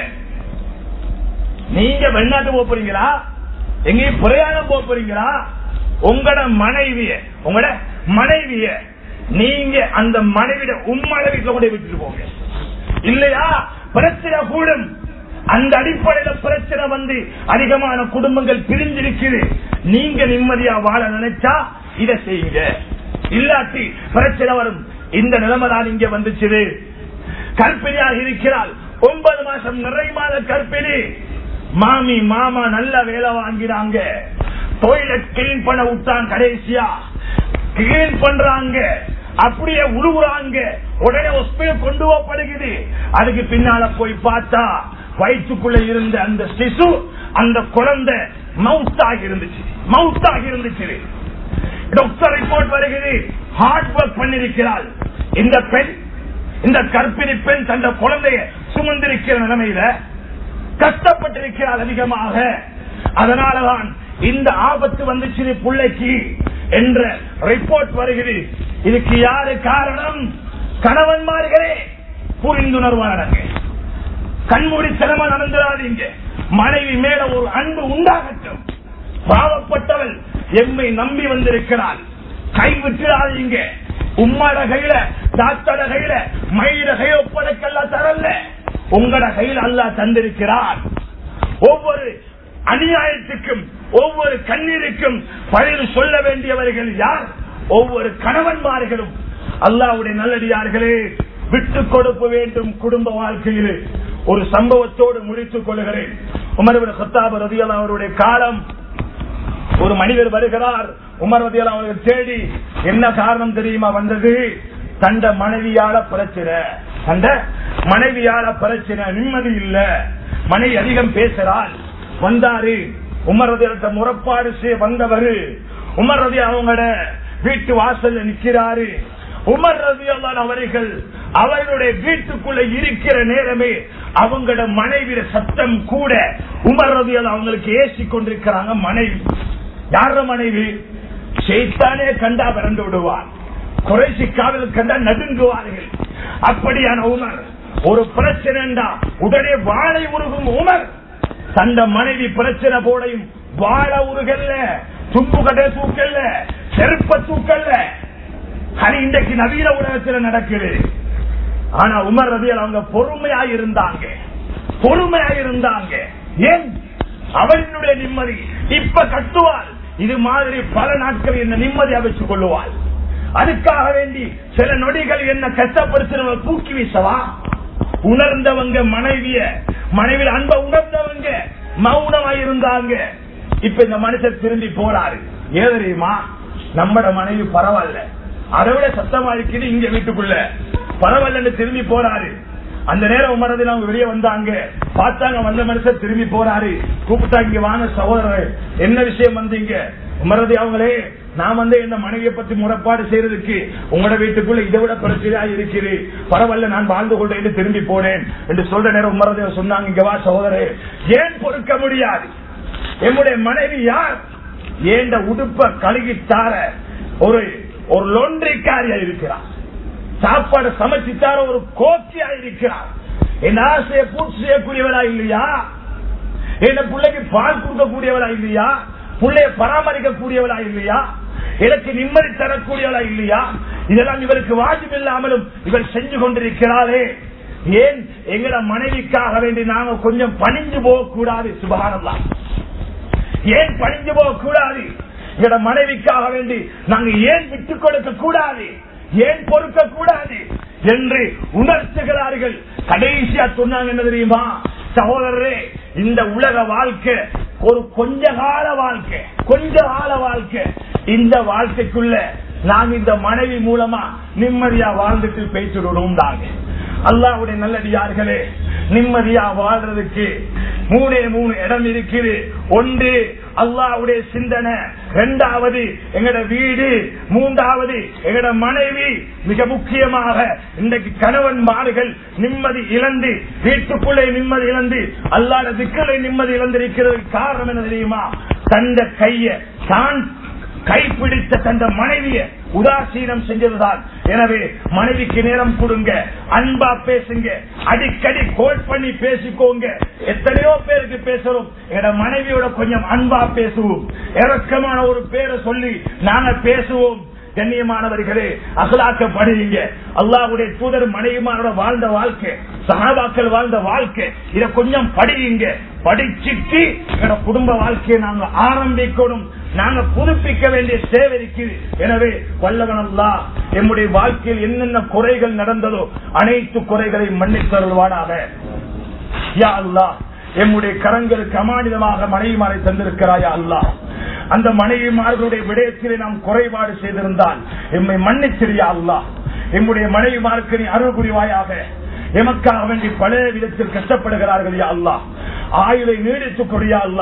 நீங்க வெளிநாட்டு போக போறீங்களா எங்கேயும் பிரயாணம் போக போறீங்களா உங்களோட மனைவிய உங்களோட மனைவிய நீங்க அந்த மனைவிட உம்மள வீட்டுல கொண்டு விட்டுட்டு போங்க இல்லையா பிரச்சனை கூடும் அந்த அடிப்படையில பிரச்சனை வந்து அதிகமான குடும்பங்கள் பிரிஞ்சிருக்குது நீங்க நிம்மதியா வாழ நினைச்சா இதை செய்யுங்க இல்லாட்டி பிரச்சனை வரும் இந்த நிலைமை தான் இங்க வந்துச்சு கற்பிணியாக இருக்கிறாள் ஒன்பது மாசம் நிறை மாத கற்பிணி மாமி மாமா நல்ல வேலை வாங்கினாங்க டொய்லெட் கிளீன் பண்ண விட்டான் கடைசியா கிளீன் பண்றாங்க அப்படியே உழுவுறாங்க உடனே ஹாஸ்பிட்டல் கொண்டு போகப்படுகிறது அதுக்கு பின்னால போய் பார்த்தா வயிற்றுக்குள்ள இருந்த அந்த சிசு அந்த குழந்தை மவுத்தாக இருந்துச்சு மவுத்தாக இருந்துச்சு டாக்டர் ரிப்போர்ட் வருகிறது ஹார்ட் ஒர்க் பண்ணிருக்கிறாள் இந்த பெண் இந்த கர்ப்பிணி பெண் தந்த குழந்தைய சுமந்திருக்கிற நிலைமையில கஷ்டப்பட்டிருக்கிறார் அதிகமாக அதனாலதான் இந்த ஆபத்து வந்துச்சு பிள்ளைக்கு என்ற ரிப்போர்ட் வருகிறது இதுக்கு யாரு காரணம் கணவன்மார்களே புரிந்துணர்வானங்க கண்மூடி சிரம நடந்துடாதீங்க மனைவி மேல ஒரு அன்பு உண்டாகட்டும் பாவப்பட்டவள் எம்மை நம்பி வந்திருக்கிறாள் கை விட்டுடாதீங்க உம்மட கையில தாத்தட கையில மயில கை ஒப்படைக்கெல்லாம் தரல உங்களோட கையில் அல்லா தந்திருக்கிறார் ஒவ்வொரு அநியாயத்துக்கும் ஒவ்வொரு கண்ணீருக்கும் பதில் சொல்ல வேண்டியவர்கள் யார் ஒவ்வொரு கணவன்மார்களும் அல்லாவுடைய நல்லடியார்களே விட்டு கொடுக்க வேண்டும் குடும்ப வாழ்க்கையில் ஒரு சம்பவத்தோடு முடித்துக் கொள்கிறேன் உமரவர் சத்தாப ரதியல் அவருடைய காலம் ஒரு மனிதர் வருகிறார் உமர் ரதியல் அவர்கள் தேடி என்ன காரணம் தெரியுமா வந்தது தண்ட மனைவியால பிரச்சனை அந்த மனைவியால பிரச்சனை நிம்மதி இல்ல மனைவி அதிகம் பேசுறாள் வந்தாரு உமர் ரதியத்தை முறப்பாடு செய்ய வந்தவர் உமர் ரதி அவங்களோட வீட்டு வாசல்ல நிக்கிறாரு உமர் ரதியல்லான் அவர்கள் அவர்களுடைய வீட்டுக்குள்ள இருக்கிற நேரமே அவங்களோட மனைவிய சத்தம் கூட உமர் ரதியல் அவங்களுக்கு ஏசி கொண்டிருக்கிறாங்க மனைவி யார மனைவி செய்தானே கண்டா பிறந்து விடுவார் குறைசி காவல் கண்டா நடுங்குவார்கள் அப்படியான உமர் ஒரு பிரச்சனைண்டா உடனே வாழை உருகும் உமர் தந்த மனைவி பிரச்சனை போடையும் வாழ உருகல்ல தும்பு கடை தூக்கல்ல செருப்ப தூக்கல்ல அது இன்றைக்கு நவீன உலகத்தில் நடக்குது ஆனா உமர் ரபியல் அவங்க பொறுமையா இருந்தாங்க பொறுமையா இருந்தாங்க ஏன் அவனுடைய நிம்மதி இப்ப கட்டுவாள் இது மாதிரி பல நாட்கள் என்ன நிம்மதியா வச்சுக் கொள்ளுவாள் அதுக்காக வேண்டி சில நொடிகள் என்ன கஷ்டப்படுத்தினவ தூக்கி வீசவா உணர்ந்தவங்க மனைவிய மனைவியில் அன்ப உணர்ந்தவங்க மௌனமா இருந்தாங்க இப்ப இந்த மனுஷன் திரும்பி போறாரு ஏன் தெரியுமா நம்மட மனைவி பரவாயில்ல அதை விட சத்தமா இருக்குது இங்க வீட்டுக்குள்ள பரவாயில்லன்னு திரும்பி போறாரு அந்த நேரம் உமரதில் அவங்க வெளியே வந்தாங்க பார்த்தாங்க வந்த மனுஷன் திரும்பி போறாரு கூப்பிட்டா இங்க வாங்க சகோதரர் என்ன விஷயம் வந்தீங்க உமரதி அவங்களே நான் வந்து இந்த மனைவியை பத்தி முறைப்பாடு செய்யறதுக்கு உங்களோட வீட்டுக்குள்ள இதை விட பிரச்சனையா இருக்குது பரவாயில்ல நான் வாழ்ந்து கொண்டேன் திரும்பி போனேன் என்று சொல்ற நேரம் உமரதேவ சொன்னாங்க இங்க வா சகோதரே ஏன் பொறுக்க முடியாது என்னுடைய மனைவி யார் ஏண்ட உடுப்ப கழுகி தார ஒரு ஒரு லொன்றிக்காரியா இருக்கிறார் சாப்பாடு சமைச்சு தார ஒரு கோச்சியா இருக்கிறார் என் ஆசையை பூர்த்தி செய்யக்கூடியவரா இல்லையா என்ன பிள்ளைக்கு பால் கொடுக்கக்கூடியவரா இல்லையா பிள்ளைய பராமரிக்க கூடியவளா இல்லையா எனக்கு நிம்மதி தரக்கூடியவளா இல்லையா இதெல்லாம் இவருக்கு வாஜிப் இல்லாமலும் இவர் செஞ்சு கொண்டிருக்கிறாரே ஏன் எங்கட மனைவிக்காக வேண்டி நாங்க கொஞ்சம் பணிஞ்சு போக கூடாது சுபானல்லாம் ஏன் பணிஞ்சு போக கூடாது எங்கட மனைவிக்காக வேண்டி நாங்க ஏன் விட்டுக் கொடுக்க கூடாது ஏன் பொறுக்க கூடாது என்று உணர்த்துகிறார்கள் கடைசியா சொன்னாங்க என்ன தெரியுமா சகோதரரே இந்த உலக வாழ்க்கை ஒரு கொஞ்ச கால வாழ்க்கை கொஞ்ச கால வாழ்க்கை இந்த வாழ்க்கைக்குள்ள நாங்க இந்த மனைவி மூலமா நிம்மதியா வாழ்ந்துட்டு பேசிடணும் தாங்க அல்லாவுடைய நல்லடியார்களே நிம்மதியா வாழ்றதுக்கு மூணே மூணு இடம் இருக்குது ஒன்று அல்லாவுடைய சிந்தனை இரண்டாவது எங்கட வீடு மூன்றாவது எங்கட மனைவி மிக முக்கியமாக இன்றைக்கு கணவன்மார்கள் நிம்மதி இழந்து வீட்டுக்குள்ளே நிம்மதி இழந்து அல்லாத திக்களை நிம்மதி இழந்திருக்கிறது காரணம் என்ன தெரியுமா தந்த கைய தான் கைப்பிடித்த தந்த மனைவிய உதாசீனம் செஞ்சதுதான் எனவே மனைவிக்கு நேரம் கொடுங்க அன்பா பேசுங்க அடிக்கடி கோல் பண்ணி பேசிக்கோங்க எத்தனையோ பேருக்கு பேசுறோம் எங்க மனைவியோட கொஞ்சம் அன்பா பேசுவோம் இறக்கமான ஒரு பேரை சொல்லி நாங்க பேசுவோம் கண்ணியமானவர்களே அகலாக்கப்படுவீங்க அல்லாவுடைய தூதர் மனைவிமாரோட வாழ்ந்த வாழ்க்கை சகாபாக்கள் வாழ்ந்த வாழ்க்கை இத கொஞ்சம் படியுங்க படிச்சுட்டு எங்க குடும்ப வாழ்க்கையை நாங்க ஆரம்பிக்கணும் நாங்க புதுப்பிக்க வேண்டிய சேவை இருக்குது எனவே வல்லவன் அல்லா எம்முடைய வாழ்க்கையில் என்னென்ன குறைகள் நடந்ததோ அனைத்து குறைகளை மன்னித்தருள்வானாக யா அல்லா எம்முடைய கரங்களுக்கு அமானிதமாக மனைவிமாரை தந்திருக்கிறாயா அல்லா அந்த மனைவிமார்களுடைய விடயத்திலே நாம் குறைபாடு செய்திருந்தால் எம்மை மன்னிச்சிரியா அல்லா எம்முடைய மனைவிமாருக்கு நீ அருள் புரிவாயாக எமக்காக வேண்டி பல விதத்தில் கஷ்டப்படுகிறார்கள் யா அல்லா ஆயுளை நீடித்துக் கொடியா அல்லா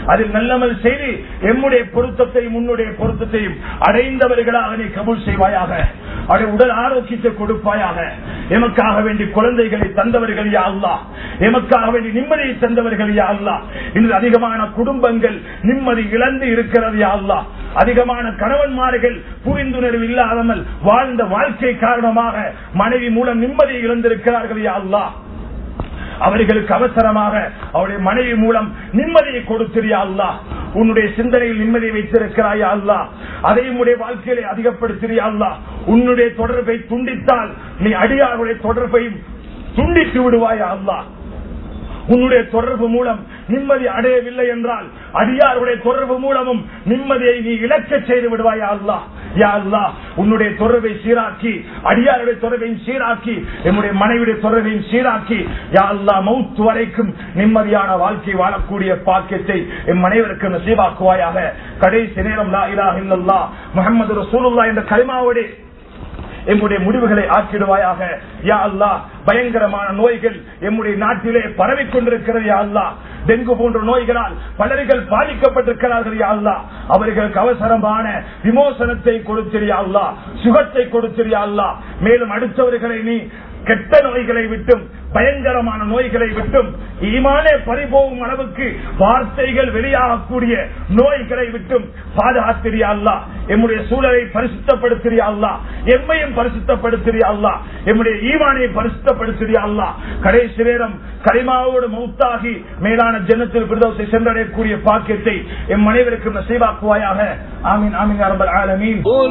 அதில் நல்லமல் செய்து எம்முடைய பொருத்தத்தையும் உன்னுடைய பொருத்தத்தையும் அடைந்தவர்களாக நீ கபூல் செய்வாயாக அவருடைய உடல் ஆரோக்கியத்தை கொடுப்பாயாக எமக்காக வேண்டி குழந்தைகளை தந்தவர்கள் யா அல்லா எமக்காக வேண்டி நிம்மதியை தந்தவர்கள் யா அல்லா இன்று அதிகமான குடும்பங்கள் நிம்மதி இழந்து இருக்கிறது யா அல்லா அதிகமான கணவன்மார்கள் புரிந்துணர்வு இல்லாமல் வாழ்ந்த வாழ்க்கை காரணமாக மனைவி மூலம் நிம்மதியை இழந்திருக்கிறார்கள் யா அல்லா அவர்களுக்கு அவசரமாக அவருடைய மனைவி மூலம் நிம்மதியை கொடுத்திரியா அல்லா உன்னுடைய சிந்தனையில் நிம்மதியை வைத்திருக்கிறாயா அல்லா அதையும் உடைய வாழ்க்கையிலே அதிகப்படுத்திரியா அல்லா உன்னுடைய தொடர்பை துண்டித்தால் நீ அடியாருடைய தொடர்பையும் துண்டித்து விடுவாயா அல்லா உன்னுடைய தொடர்பு மூலம் நிம்மதி அடையவில்லை என்றால் அடியாருடைய தொடர்பு மூலமும் நிம்மதியை நீ இழக்க செய்து விடுவாயா அல்லா யா அல்லா உன்னுடைய தொடர்பை சீராக்கி அடியாருடைய தொடர்பையும் சீராக்கி என்னுடைய மனைவியுடைய தொடர்பையும் சீராக்கி யா அல்லா மவுத்து வரைக்கும் நிம்மதியான வாழ்க்கை வாழக்கூடிய பாக்கியத்தை என் மனைவருக்கு நசீபாக்குவாயாக கடைசி நேரம் லா இலா இல்லல்லா முகமது ரசூலுல்லா என்ற கலிமாவோடு எம்முடைய முடிவுகளை ஆக்கிடுவாயாக யா அல்லா பயங்கரமான நோய்கள் எம்முடைய நாட்டிலே பரவிக் கொண்டிருக்கிறது யா அல்லா டெங்கு போன்ற நோய்களால் பலர்கள் பாதிக்கப்பட்டிருக்கிறார்கள் யா அல்லா அவர்களுக்கு அவசரமான விமோசனத்தை கொடுத்திரியா அல்லா சுகத்தை கொடுத்திரியா அல்லா மேலும் அடுத்தவர்களை நீ கெட்ட நோய்களை விட்டும் பயங்கரமான நோய்களை விட்டும் ஈமானே பறிபோகும் அளவுக்கு வார்த்தைகள் வெளியாகக்கூடிய நோய்களை விட்டும் பாதுகாத்திரியா அல்லா எம்முடைய சூழலை பரிசுத்தப்படுத்திரியா அல்லா எம்மையும் பரிசுத்தப்படுத்திரியா அல்லா எம்முடைய ஈமானை பரிசுத்தப்படுத்திரியா அல்லா கடைசி நேரம் கரிமாவோடு மௌத்தாகி மேலான ஜன்னத்தில் பிரதோசை சென்றடையக்கூடிய பாக்கியத்தை எம் அனைவருக்கும் நசீவாக்குவாயாக ஆமீன் ஆமீன் அரபல் ஆலமீன் قل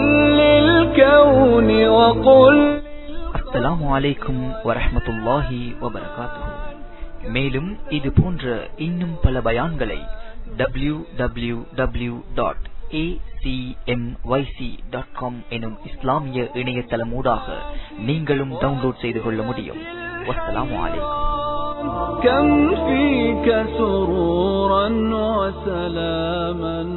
للكون وقل அஸ்ஸலாமு அலைக்கும் வரஹ்மத்துல்லாஹி வபரகாத்துஹு மேலும் இது போன்ற இன்னும் பல பயான்களை டபிள்யூ டபிள்யூ டபிள்யூ டாட் எனும் இஸ்லாமிய இணையதளமூடாக நீங்களும் டவுன்லோட் செய்து கொள்ள முடியும் வஸ்ஸலாமு அலைக்கும் كم فيك سرورا وسلاما